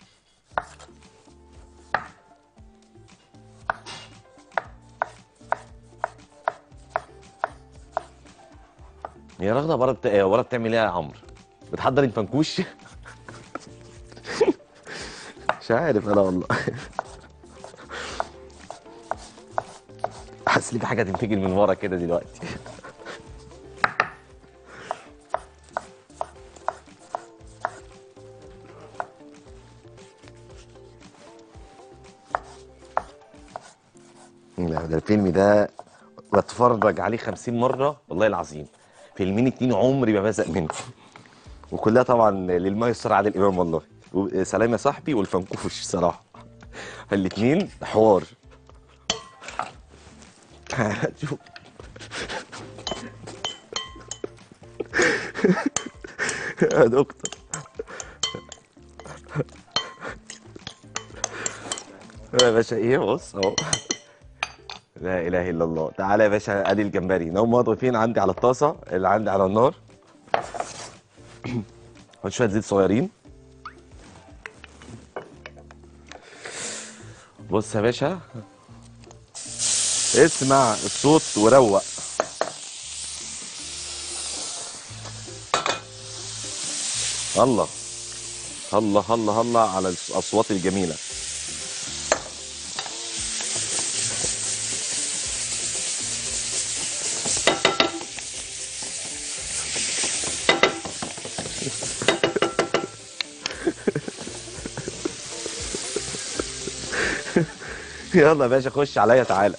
يا رغده ورا بت... ورا بتعمل ايه يا عمرو بتحضر الفنكوش مش عارف انا والله حاسس لي في حاجه تنفجر من ورا كده دلوقتي لا ده الفيلم ده بتفرج عليه خمسين مرة والله العظيم فيلمين اتنين عمري ما بزق منه وكلها طبعا للمايستر عادل امام والله و- سلام يا صاحبي والفنكوش صراحة الاتنين حوار شوف يا دكتور يا باشا ايه بص اهو لا اله الا الله تعالى يا باشا ادي الجمبري نقوم واقفين عندي على الطاسه اللي عندي على النار حط شويه زيت صغيرين بص يا باشا اسمع الصوت وروق الله الله الله الله على الاصوات الجميله يلا يا باشا خش عليا تعالى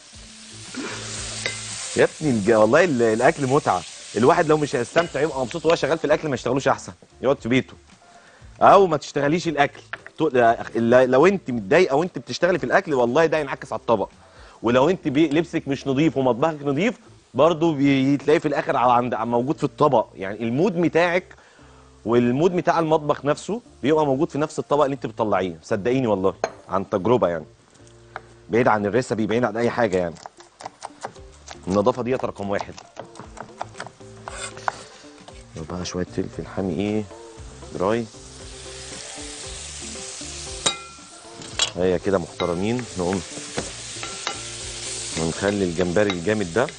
يا ابني الج... والله ال- الاكل متعه الواحد لو مش هيستمتع يبقى مبسوط وهو شغال في الاكل ما يشتغلوش احسن يقعد في بيته او ما تشتغليش الاكل تو- لا- لا- لو انت متضايقه وانت بتشتغلي في الاكل والله ده ينعكس على الطبق ولو انت بي... لبسك مش نظيف ومطبخك نظيف برضه بتلاقيه في الاخر على عند موجود في الطبق يعني المود بتاعك والمود بتاع المطبخ نفسه بيبقى موجود في نفس الطبق اللي انت بتطلعيه صدقيني والله عن تجربه يعني بعيد عن الريسبي بعيد عن اي حاجه يعني النظافه ديت رقم واحد بقى شويه فلفل حامي ايه دراي هي كده محترمين نقوم ونخلي الجمبري الجامد ده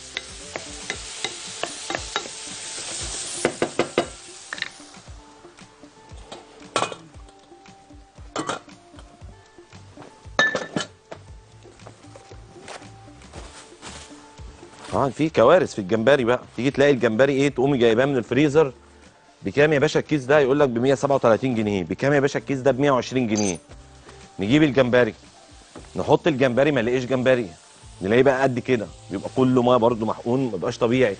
اه في كوارث في الجمبري بقى تيجي تلاقي الجمبري ايه تقومي جايباه من الفريزر بكام يا باشا الكيس ده يقول لك ب 137 جنيه بكام يا باشا الكيس ده ب 120 جنيه نجيب الجمبري نحط الجمبري ما نلاقيش جمبري نلاقيه بقى قد كده بيبقى كله ميه برده محقون ما بيبقاش طبيعي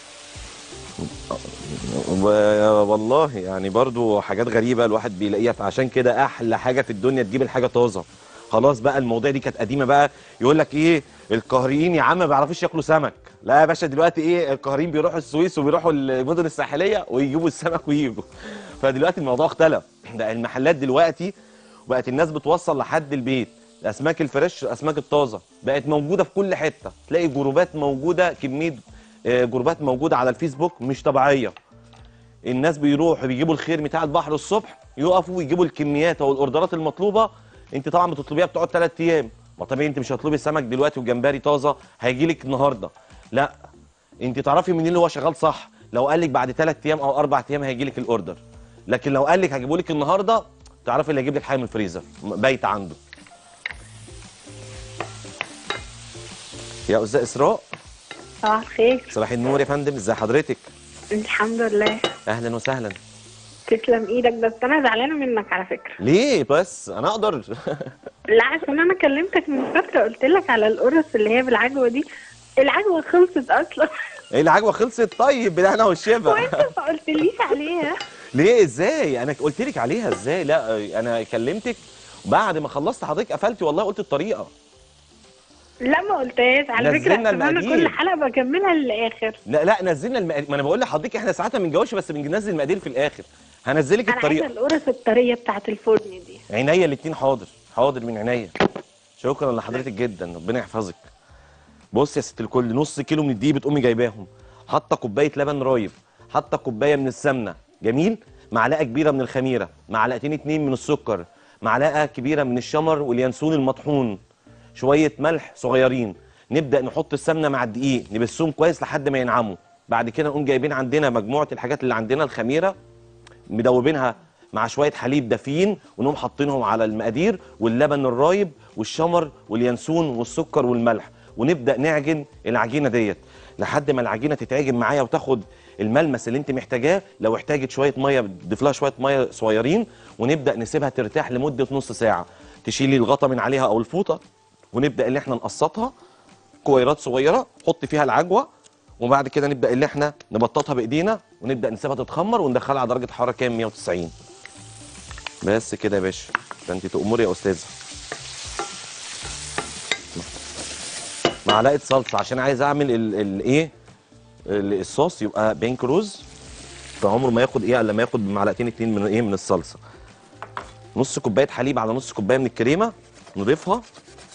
و- والله يعني برضو حاجات غريبه الواحد بيلاقيها فعشان كده احلى حاجه في الدنيا تجيب الحاجه طازه خلاص بقى المواضيع دي كانت قديمه بقى يقول لك ايه القاهريين يا عم ما بيعرفوش ياكلوا سمك لا يا باشا دلوقتي ايه القاهريين بيروحوا السويس وبيروحوا المدن الساحليه ويجيبوا السمك ويجوا فدلوقتي الموضوع اختلف ده المحلات دلوقتي بقت الناس بتوصل لحد البيت الاسماك الفريش الاسماك الطازه بقت موجوده في كل حته تلاقي جروبات موجوده كميه آه، جروبات موجوده على الفيسبوك مش طبيعيه الناس بيروحوا بيجيبوا الخير بتاع البحر الصبح يقفوا ويجيبوا الكميات او الاوردرات المطلوبه انت طبعا بتطلبيها بتقعد ثلاث ايام ما طبيعي انت مش هتطلبي السمك دلوقتي وجمبري طازه هيجي لك النهارده لا انت تعرفي منين اللي هو شغال صح لو قال لك بعد ثلاث ايام او اربع ايام هيجي لك الاوردر لكن لو قال لك هجيبه لك النهارده تعرفي اللي هيجيب لك حاجه من الفريزر بايته عنده يا استاذ اسراء صباح الخير صباح النور يا فندم ازي حضرتك الحمد لله اهلا وسهلا تسلم ايدك بس انا زعلانه منك على فكره ليه بس انا اقدر لا عشان انا كلمتك من فتره قلت لك على القرص اللي هي بالعجوه دي العجوه خلصت اصلا ايه العجوه خلصت طيب بالهنا والشفا وانت ما قلتليش عليها ليه ازاي انا قلت لك عليها ازاي لا انا كلمتك بعد ما خلصت حضرتك قفلتي والله قلت الطريقه لا ما قلتهاش على فكره نزلنا عشان انا المقادير. كل حلقه بكملها للاخر لا لا نزلنا المقادير ما انا بقول لحضرتك احنا ساعات ما بنجاوبش بس بننزل المقادير في الاخر هنزلك انا عايزه الطريقه القرص الطريه بتاعت الفرن دي عينيا الاتنين حاضر حاضر من عينيا شكرا لحضرتك جدا ربنا يحفظك بص يا ست الكل نص كيلو من الدقيق بتقومي جايباهم حاطه كوبايه لبن رايب حاطه كوبايه من السمنه جميل معلقه كبيره من الخميره معلقتين اتنين من السكر معلقه كبيره من الشمر واليانسون المطحون شويه ملح صغيرين نبدا نحط السمنه مع الدقيق نبسهم كويس لحد ما ينعموا بعد كده نقوم جايبين عندنا مجموعه الحاجات اللي عندنا الخميره مدوبينها مع شويه حليب دافيين ونقوم حاطينهم على المقادير واللبن الرايب والشمر واليانسون والسكر والملح ونبدا نعجن العجينه ديت لحد ما العجينه تتعجن معايا وتاخد الملمس اللي انت محتاجاه لو احتاجت شويه ميه بتضيف لها شويه ميه صغيرين ونبدا نسيبها ترتاح لمده نص ساعه تشيلي الغطا من عليها او الفوطه ونبدا ان احنا نقسطها كويرات صغيره حط فيها العجوه وبعد كده نبدا ان احنا نبططها بايدينا ونبدا نسيبها تتخمر وندخلها على درجه حراره كام 190 بس كده يا باشا ده انت تأمري يا استاذه معلقه صلصه عشان عايز اعمل الايه الصوص يبقى بينك روز فعمره ما ياخد ايه الا لما ياخد معلقتين اتنين من ايه من الصلصه نص كوبايه حليب على نص كوبايه من الكريمه نضيفها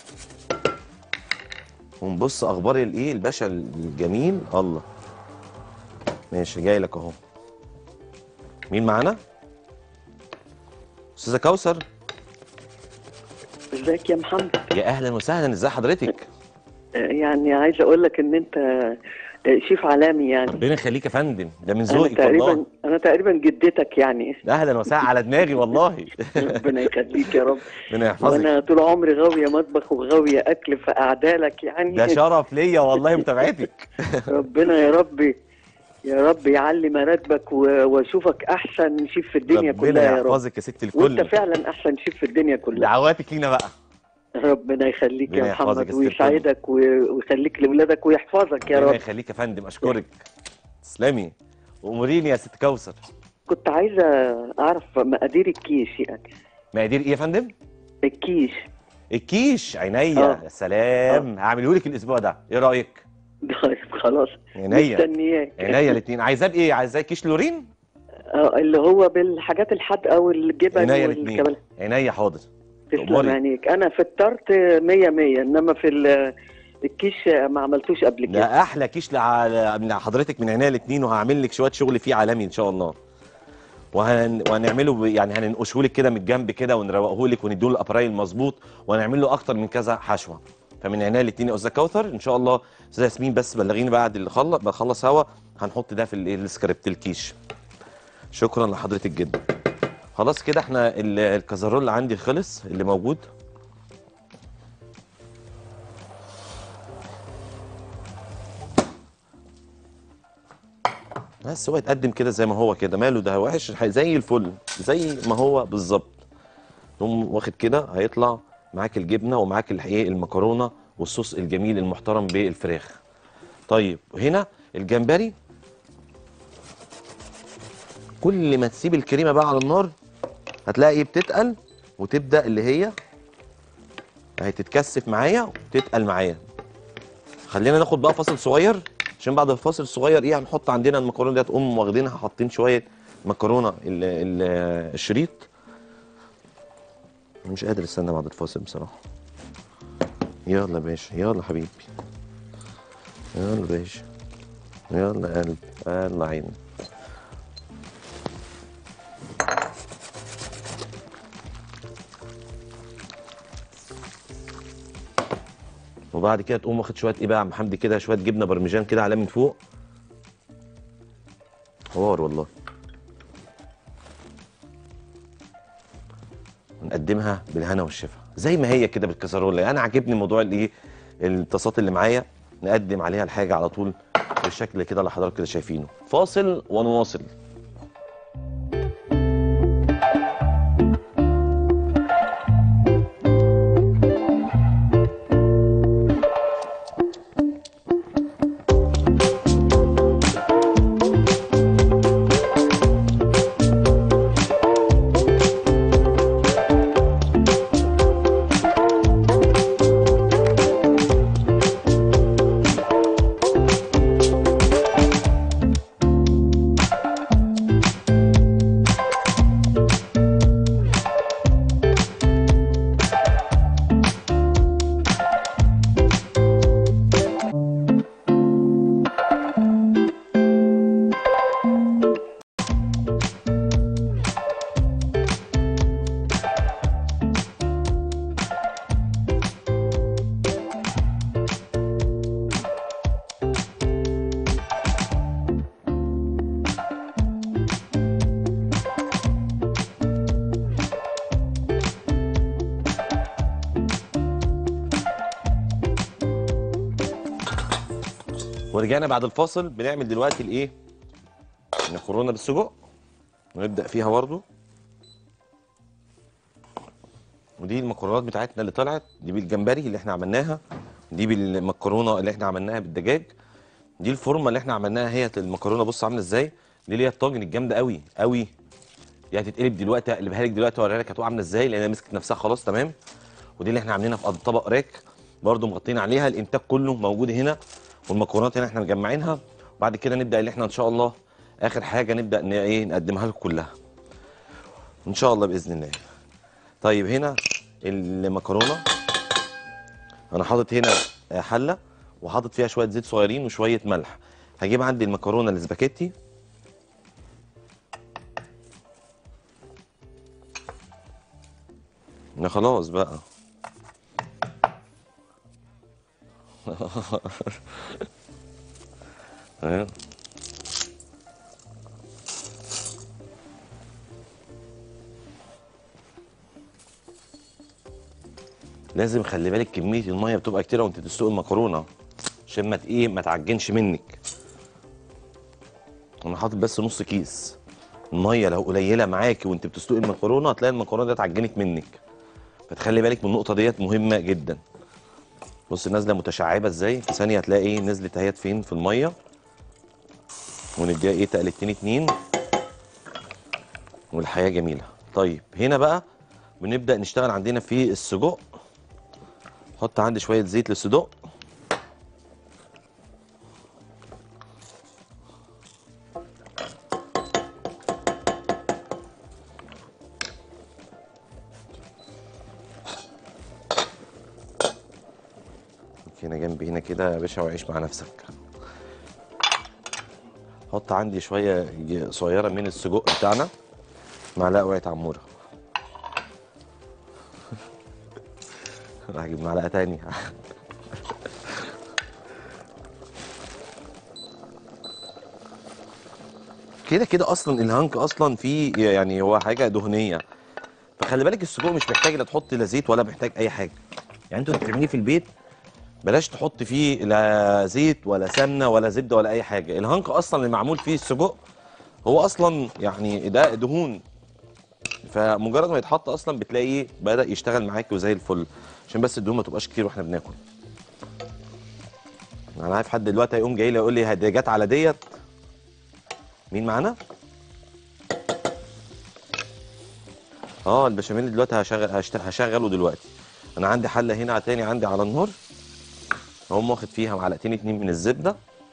ونبص اخبار الايه الباشا الجميل الله ماشي جاي لك اهو مين معانا استاذه كوثر ازيك يا محمد يا اهلا وسهلا ازي حضرتك آه، يعني عايزه اقول لك ان انت آه، شيف عالمي يعني ربنا يخليك يا فندم ده من انا ذوقك تقريبا والله انا تقريبا جدتك يعني اهلا وسهلا على دماغي والله ربنا يخليك يا رب ربنا يحفظك وانا طول عمري غاويه مطبخ وغاويه اكل فاعدالك يعني ده شرف ليا والله متابعتك ربنا يا رب يا رب يعلي مراتبك و- واشوفك احسن شيف في الدنيا ربنا كلها يا رب يحفظك يا ست وانت الكل فعلا احسن شيف في الدنيا كلها دعواتك لينا بقى ربنا يخليك ربنا يا يحفظك محمد يا ست الكل. ويسعدك و- ويخليك لاولادك ويحفظك يا ربنا رب يخليك يا فندم اشكرك تسلمي واموريني يا ست كوثر كنت عايزه اعرف مقادير الكيش يعني مقادير ايه يا فندم الكيش الكيش عينيا آه. يا سلام هعمله لك الاسبوع ده ايه رايك طيب خلاص عينيا مستنياك عينيا الاثنين عايزاه بايه عايزاه كيش لورين آه، اللي هو بالحاجات الحادقه والجبن عينيا الاثنين والكبل عينيا حاضر تسلم أموري. عينيك انا فطرت 100 100 انما في ال- الكيش ما عملتوش قبل كده ده احلى كيش لع- لحضرتك من عينيا الاثنين وهعمل لك شويه شغل فيه عالمي ان شاء الله وهن... وهنعمله ب... يعني هننقشه لك كده من الجنب كده ونروقه لك ونديله الابرايل المظبوط وهنعمل له اكتر من كذا حشوه فمن عينيا الاثنين يا استاذه كوثر ان شاء الله استاذه ياسمين بس بلغيني بعد اللي خلص بخلص هوا هنحط ده في ال- السكريبت الكيش شكرا لحضرتك جدا خلاص كده احنا ال- الكازارول اللي عندي خلص اللي موجود بس هو يتقدم كده زي ما هو كده ماله ده وحش زي الفل زي ما هو بالظبط تقوم واخد كده هيطلع معاك الجبنه ومعاك الايه المكرونه والصوص الجميل المحترم بالفراخ طيب هنا الجمبري كل ما تسيب الكريمه بقى على النار هتلاقي بتتقل وتبدا اللي هي اهي تتكثف معايا وتتقل معايا خلينا ناخد بقى فاصل صغير عشان بعد الفاصل الصغير ايه هنحط عندنا المكرونه دي هتقوم واخدينها حاطين شويه مكرونه ال ال الشريط مش قادر استنى بعد الفاصل بصراحه يلا يا باشا يلا حبيبي يلا يا باشا يلا يا قلب يلا عيني وبعد كده تقوم واخد شويه ايه بقى يا عم حمدي كده شويه جبنه برمجان كده عليها من فوق حوار والله ونقدمها بالهنا والشفا زي ما هي كده بالكسرولة انا عاجبني موضوع الايه الطاسات اللي معايا نقدم عليها الحاجه على طول بالشكل كده اللي حضرتك كده شايفينه فاصل ونواصل ورجعنا بعد الفاصل بنعمل دلوقتي الايه المكرونه بالسجق ونبدا فيها برضو ودي المكرونات بتاعتنا اللي طلعت دي بالجمبري اللي احنا عملناها دي بالمكرونه اللي احنا عملناها بالدجاج دي الفورمه اللي احنا عملناها هي المكرونه بص عامله ازاي دي اللي هي الطاجن الجامده قوي قوي دي هتتقلب دلوقتي اقلبها لك دلوقتي اوريها لك هتبقى عامله ازاي لان هي مسكت نفسها خلاص تمام ودي اللي احنا عاملينها في طبق راك برضو مغطين عليها الانتاج كله موجود هنا والمكرونات هنا احنا مجمعينها وبعد كده نبدا اللي احنا ان شاء الله اخر حاجه نبدا ن- ايه نقدمها لكم كلها ان شاء الله باذن الله طيب هنا المكرونه انا حاطط هنا آه، حله وحاطط فيها شويه زيت صغيرين وشويه ملح هجيب عندي المكرونه الاسباجيتي لا خلاص بقى ها. لازم خلي بالك كميه الميه بتبقى كتيره وانت تسلق المكرونه عشان ما ت- ايه ما تعجنش منك انا حاطط بس نص كيس الميه لو قليله معاكي وانت بتسلقي المكرونه هتلاقي المكرونه دي اتعجنت منك فتخلي بالك من النقطه ديت مهمه جدا بص نازله متشعبه ازاي في ثانيه هتلاقي ايه نزلت اهيت فين في الميه ونديها ايه تقلتين اتنين والحياه جميله طيب هنا بقى بنبدا نشتغل عندنا في السجق حط عندي شويه زيت للصدق هنا جنبي هنا كده يا باشا وعيش مع نفسك حط عندي شويه ج- صغيره من السجق بتاعنا معلقه وقعت عموره راح اجيب معلقه تانية كده كده اصلا الهانك اصلا فيه يعني هو حاجه دهنيه فخلي بالك السجق مش محتاج لا تحط لا زيت ولا محتاج اي حاجه يعني انتوا بتعمليه في البيت بلاش تحط فيه لا زيت ولا سمنه ولا زبده ولا اي حاجه الهانك اصلا اللي معمول فيه السجق هو اصلا يعني ده دهون فمجرد ما يتحط اصلا بتلاقيه بدا يشتغل معاك وزي الفل عشان بس الدهون ما تبقاش كتير واحنا بناكل انا عارف حد دلوقتي هيقوم جاي لي يقول لي دي جت على ديت مين معانا اه البشاميل دلوقتي هشغل هشت- هشغله دلوقتي انا عندي حله هنا تاني عندي على النار اقوم واخد فيها معلقتين اتنين من الزبده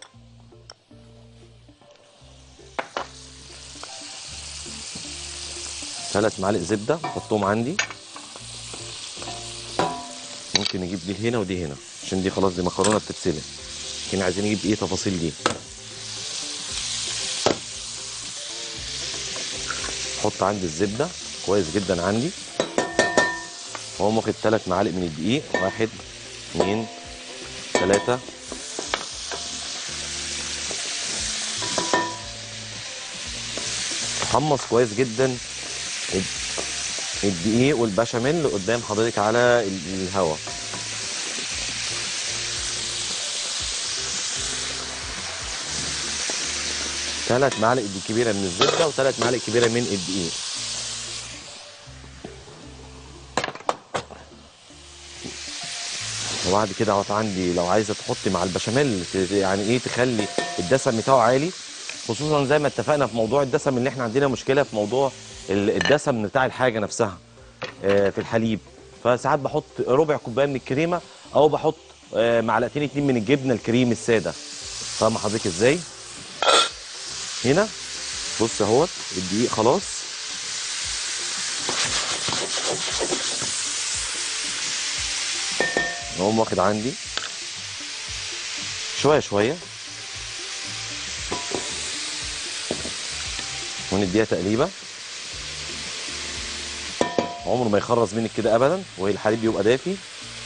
ثلاث معالق زبده احطهم عندي ممكن نجيب دي هنا ودي هنا عشان دي خلاص دي مكرونه بتتسلق لكن عايزين نجيب ايه تفاصيل دي احط عندي الزبده كويس جدا عندي واقوم واخد ثلاث معالق من الدقيق واحد اثنين ثلاثة حمص كويس جدا الد- الدقيق والبشاميل اللي قدام حضرتك على ال- الهواء ثلاث معالق دي كبيرة من الزبدة وثلاث معالق كبيرة من الدقيق وبعد كده اهوت عندي لو عايزه تحطي مع البشاميل ت- يعني ايه تخلي الدسم بتاعه عالي خصوصا زي ما اتفقنا في موضوع الدسم ان احنا عندنا مشكله في موضوع ال- الدسم بتاع الحاجه نفسها آه، في الحليب فساعات بحط ربع كوبايه من الكريمه او بحط آه، معلقتين اتنين من الجبنه الكريم الساده فاهمه حضرتك ازاي هنا بص اهوت الدقيق خلاص اقوم واخد عندي شويه شويه ونديها تقليبه عمره ما يخرز منك كده ابدا والحليب بيبقى دافي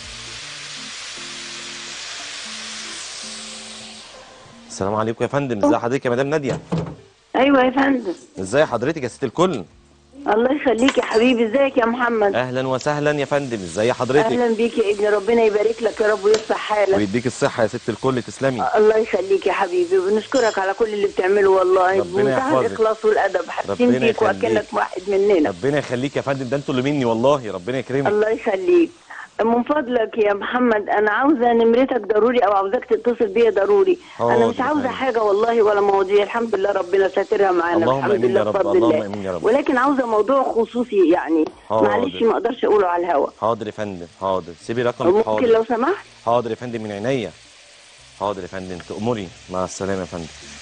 السلام عليكم يا فندم ازي حضرتك يا مدام ناديه ايوه يا فندم ازي حضرتك يا ست الكل الله يخليك يا حبيبي ازيك يا محمد اهلا وسهلا يا فندم ازي حضرتك اهلا بيك يا ابني ربنا يبارك لك يا رب ويصلح حالك ويديك الصحه يا ست الكل تسلمي الله يخليك يا حبيبي بنشكرك على كل اللي بتعمله والله ربنا بمنتهى يحفظك. الاخلاص والادب حاسين ربنا بيك يخليك. واكنك واحد مننا ربنا يخليك يا فندم ده انتوا اللي مني والله ربنا يكرمك الله يخليك من فضلك يا محمد انا عاوزه نمرتك ضروري او عاوزاك تتصل بيا ضروري انا حاضر مش عاوزه يا حاجه والله ولا مواضيع الحمد لله ربنا ساترها معانا اللهم الحمد امين لله يا رب بفضل اللهم الله امين يا رب ولكن عاوزه موضوع خصوصي يعني حاضر. معلش ما اقدرش اقوله على الهوا حاضر يا فندم حاضر سيبي رقمك ممكن حاضر لو سمحت حاضر يا فندم من عينيا حاضر يا فندم تأمري مع السلامة يا فندم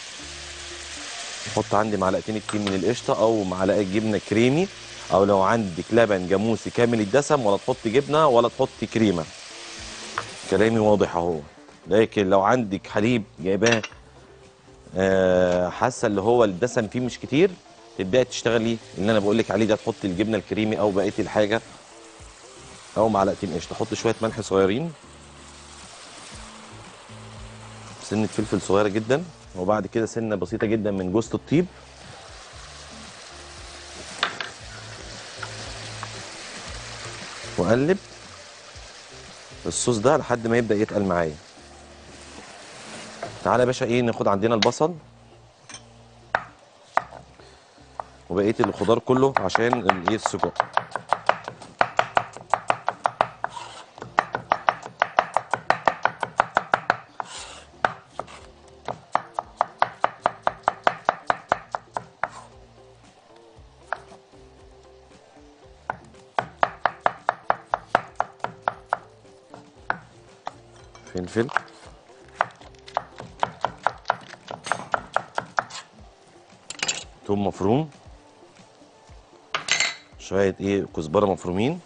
حط عندي معلقتين اتنين من القشطة أو معلقة جبنة كريمي أو لو عندك لبن جاموسي كامل الدسم ولا تحطي جبنة ولا تحطي كريمة كلامي واضح اهو لكن لو عندك حليب جايباه آه، حاسه اللي هو الدسم فيه مش كتير تبداي تشتغلي اللي انا بقول لك عليه ده تحطي الجبنه الكريمي او بقيه الحاجه او معلقتين قشطه تحط شويه ملح صغيرين سنه فلفل صغيره جدا وبعد كده سنه بسيطه جدا من جوز الطيب واقلب الصوص ده لحد ما يبدا يتقل معايا تعالى يا باشا ايه ناخد عندنا البصل وبقيه الخضار كله عشان ال- ايه السجق فلفل توم مفروم شوية ايه كزبرة مفرومين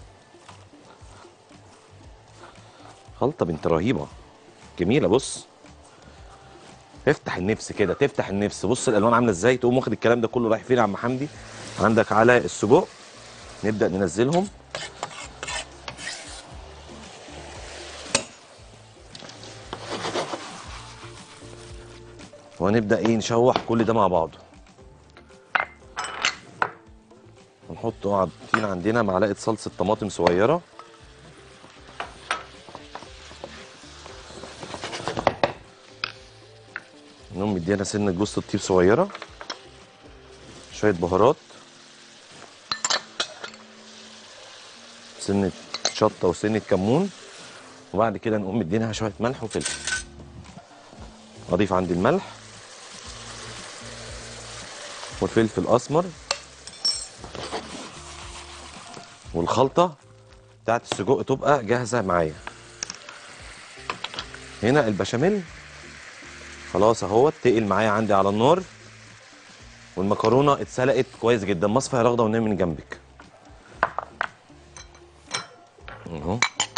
خلطة بنت رهيبة جميلة بص تفتح النفس كده تفتح النفس بص الالوان عامله ازاي تقوم واخد الكلام ده كله رايح فين يا عم حمدي عندك على السجق نبدا ننزلهم وهنبدا ايه نشوح كل ده مع بعضه ونحط قاعدين عندنا معلقه صلصه طماطم صغيره نقوم مدينا سنه جوز الطيب صغيره شويه بهارات سنه شطه وسنه كمون وبعد كده نقوم مدينها شويه ملح وفلفل اضيف عندي الملح والفلفل الاسمر والخلطه بتاعت السجق تبقى جاهزه معايا هنا البشاميل خلاص اهو تقل معايا عندي على النار والمكرونه اتسلقت كويس جدا مصفى يا رغده ونام من جنبك اهو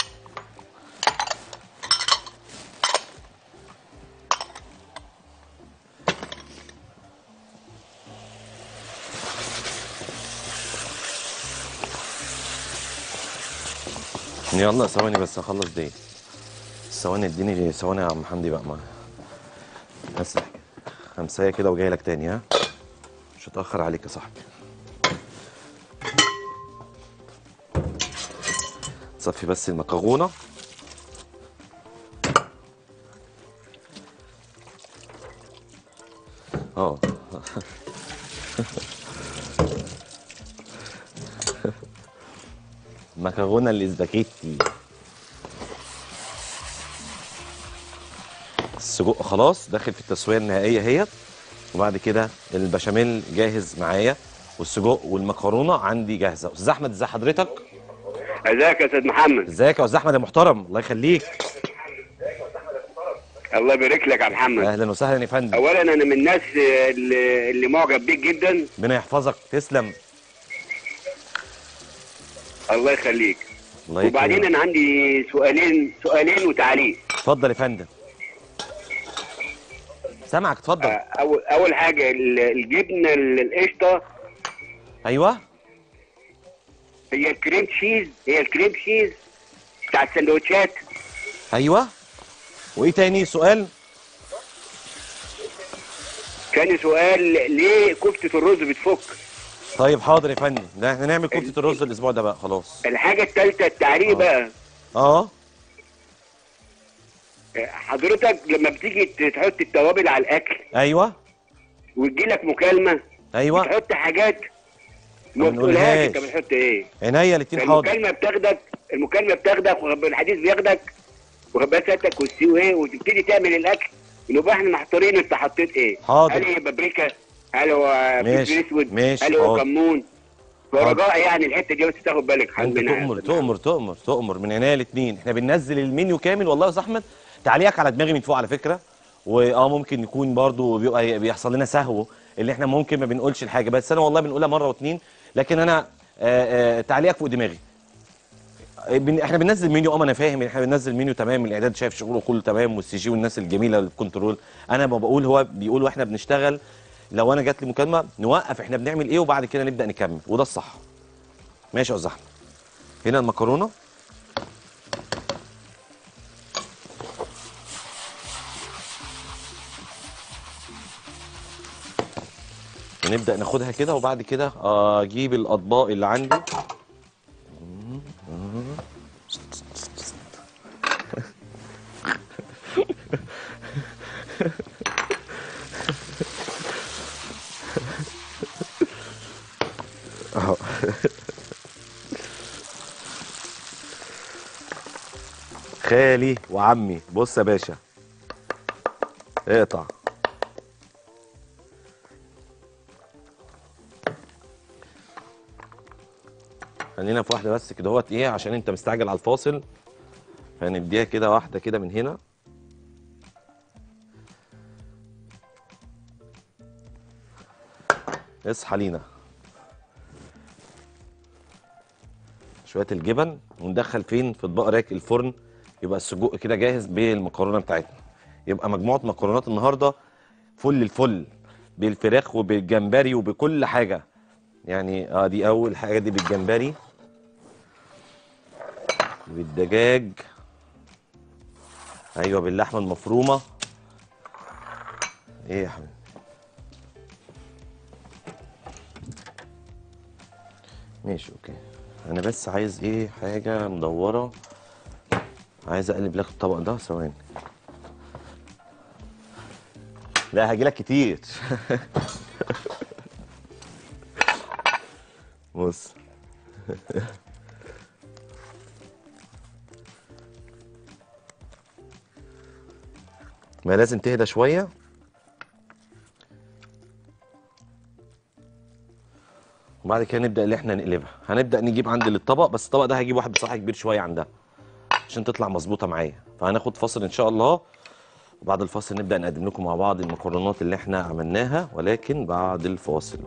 يلا ثواني بس اخلص دي ثواني اديني ثواني يا عم حمدي بقى معايا بس خمسايه كده وجاي لك تاني ها مش هتاخر عليك يا صاحبي تصفي بس المكرونه اه مكرونه الاسباجيتي السجق خلاص داخل في التسويه النهائيه اهيت وبعد كده البشاميل جاهز معايا والسجق والمكرونه عندي جاهزه استاذ احمد ازي حضرتك ازيك يا استاذ محمد ازيك يا استاذ احمد يا محترم الله يخليك الله يبارك لك يا محمد اهلا وسهلا يا فندم اولا انا من الناس اللي, اللي معجب بيك جدا ربنا يحفظك تسلم الله يخليك الله وبعدين يكرمك انا عندي سؤالين سؤالين وتعليق اتفضل يا فندم سامعك اتفضل آه، اول اول حاجه ال- الجبنه ال- القشطه ايوه هي الكريم تشيز هي الكريم تشيز بتاع السندوتشات ايوه وايه تاني سؤال كان سؤال ليه كفته الرز بتفك طيب حاضر يا فندم ده احنا نعمل كفته الرز الاسبوع ده بقى خلاص الحاجه الثالثه التعريق آه. بقى اه آه، حضرتك لما بتيجي ت- تحط التوابل على الاكل ايوه وتجي لك مكالمه ايوه بتحط حاجات ما ما بتقولهاش بنقولهاش. انت بتحط ايه عينيا الاتنين حاضر المكالمه بتاخدك المكالمه بتاخدك واخد بالك الحديث بياخدك واخد بالك سيادتك والسي ايه وتبتدي تعمل الاكل نبقى احنا محتارين انت حطيت ايه حاضر. هل هي بابريكا هل هو ماشي، فلفل اسود ماشي، هل هو حاضر. كمون فرجاء يعني الحته دي بس تاخد بالك انت حبنا تؤمر تؤمر تؤمر تؤمر من عينيا الاثنين احنا بننزل المنيو كامل والله يا استاذ احمد تعليقك على دماغي من فوق على فكره واه ممكن يكون برضو بيبقى بيحصل لنا سهو اللي احنا ممكن ما بنقولش الحاجه بس انا والله بنقولها مره واتنين لكن انا آه، آه، تعليقك فوق دماغي بن- احنا بننزل منيو اه ما انا فاهم احنا بننزل منيو تمام الاعداد شايف شغله كله تمام والسي جي والناس الجميله اللي في كنترول انا ما بقول هو بيقول واحنا بنشتغل لو انا جات لي مكالمه نوقف احنا بنعمل ايه وبعد كده نبدا نكمل وده الصح ماشي يا استاذ احمد هنا المكرونه ونبدا ناخدها كده وبعد كده اجيب الاطباق اللي عندي اهو خالي وعمي بص يا باشا اقطع خلينا في واحده بس كده اهوت ايه عشان انت مستعجل على الفاصل فنديها كده واحده كده من هنا اصحى لينا شويه الجبن وندخل فين في اطباق راك الفرن يبقى السجق كده جاهز بالمكرونه بتاعتنا يبقى مجموعه مكرونات النهارده فل الفل بالفراخ وبالجمبري وبكل حاجه يعني اه دي اول حاجه دي بالجمبري بالدجاج ايوه باللحمه المفرومه ايه يا حبيبي ماشي اوكي انا بس عايز ايه حاجه مدوره عايز اقلب لك الطبق ده ثواني لا هجيلك كتير بص ما لازم تهدى شويه وبعد كده نبدا اللي احنا نقلبها هنبدا نجيب عند الطبق بس الطبق ده هجيب واحد بصراحه كبير شويه عن ده عشان تطلع مظبوطه معايا فهناخد فاصل ان شاء الله وبعد الفاصل نبدا نقدم لكم مع بعض المكرونات اللي احنا عملناها ولكن بعد الفاصل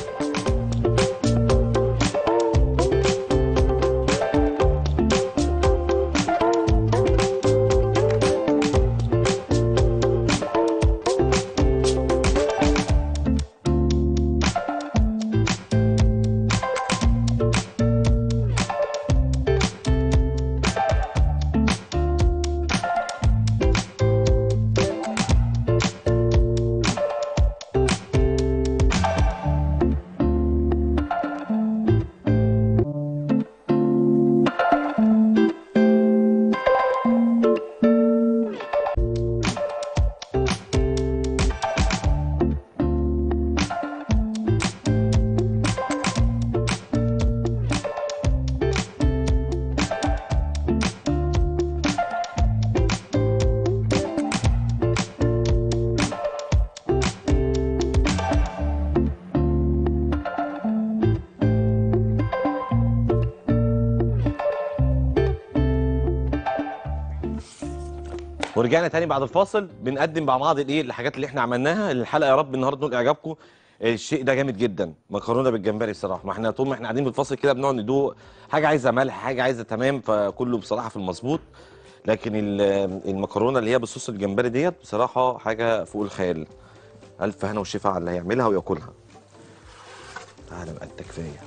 ورجعنا تاني بعد الفاصل بنقدم مع بعض الايه الحاجات اللي احنا عملناها الحلقه يا رب النهارده نقول اعجابكم الشيء ده جامد جدا مكرونه بالجمبري بصراحه ما احنا طول ما احنا قاعدين في الفاصل كده بنقعد ندوق حاجه عايزه ملح حاجه عايزه تمام فكله بصراحه في المظبوط لكن ال- المكرونه اللي هي بالصوص الجمبري ديت بصراحه حاجه فوق الخيال الف هنا وشفا على اللي هيعملها وياكلها تعالى بقى انت كفايه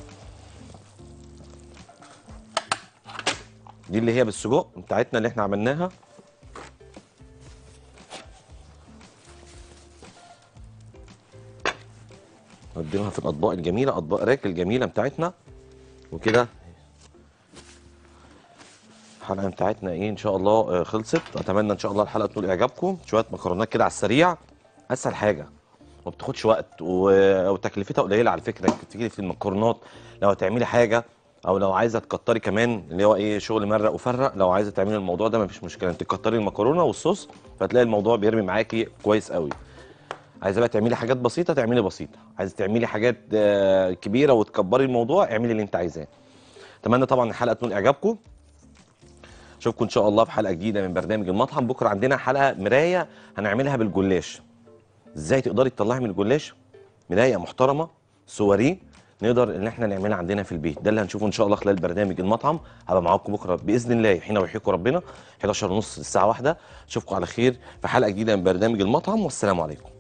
دي اللي هي بالسجق بتاعتنا اللي احنا عملناها نقدمها في الاطباق الجميله اطباق راك الجميله بتاعتنا وكده الحلقه بتاعتنا ايه ان شاء الله آه، خلصت اتمنى ان شاء الله الحلقه تنول اعجابكم شويه مكرونات كده على السريع اسهل حاجه ما بتاخدش وقت و- وتكلفتها قليله على فكره انك تيجي في المكرونات لو هتعملي حاجه او لو عايزه تكتري كمان اللي هو ايه شغل مرق وفرق لو عايزه تعملي الموضوع ده مفيش مشكله انت تكتري المكرونه والصوص فتلاقي الموضوع بيرمي معاكي كويس قوي عايزه بقى تعملي حاجات بسيطه تعملي بسيطه عايزه تعملي حاجات آه، كبيره وتكبري الموضوع اعملي اللي انت عايزاه اتمنى طبعا الحلقه تكون اعجابكم اشوفكم ان شاء الله في حلقه جديده من برنامج المطعم بكره عندنا حلقه مرايه هنعملها بالجلاش ازاي تقدري تطلعي من الجلاش مرايه محترمه سواريه نقدر ان احنا نعملها عندنا في البيت ده اللي هنشوفه ان شاء الله خلال برنامج المطعم هبقى معاكم بكره باذن الله حين يحييكم ربنا 11 ونص الساعه واحدة اشوفكم على خير في حلقه جديده من برنامج المطعم والسلام عليكم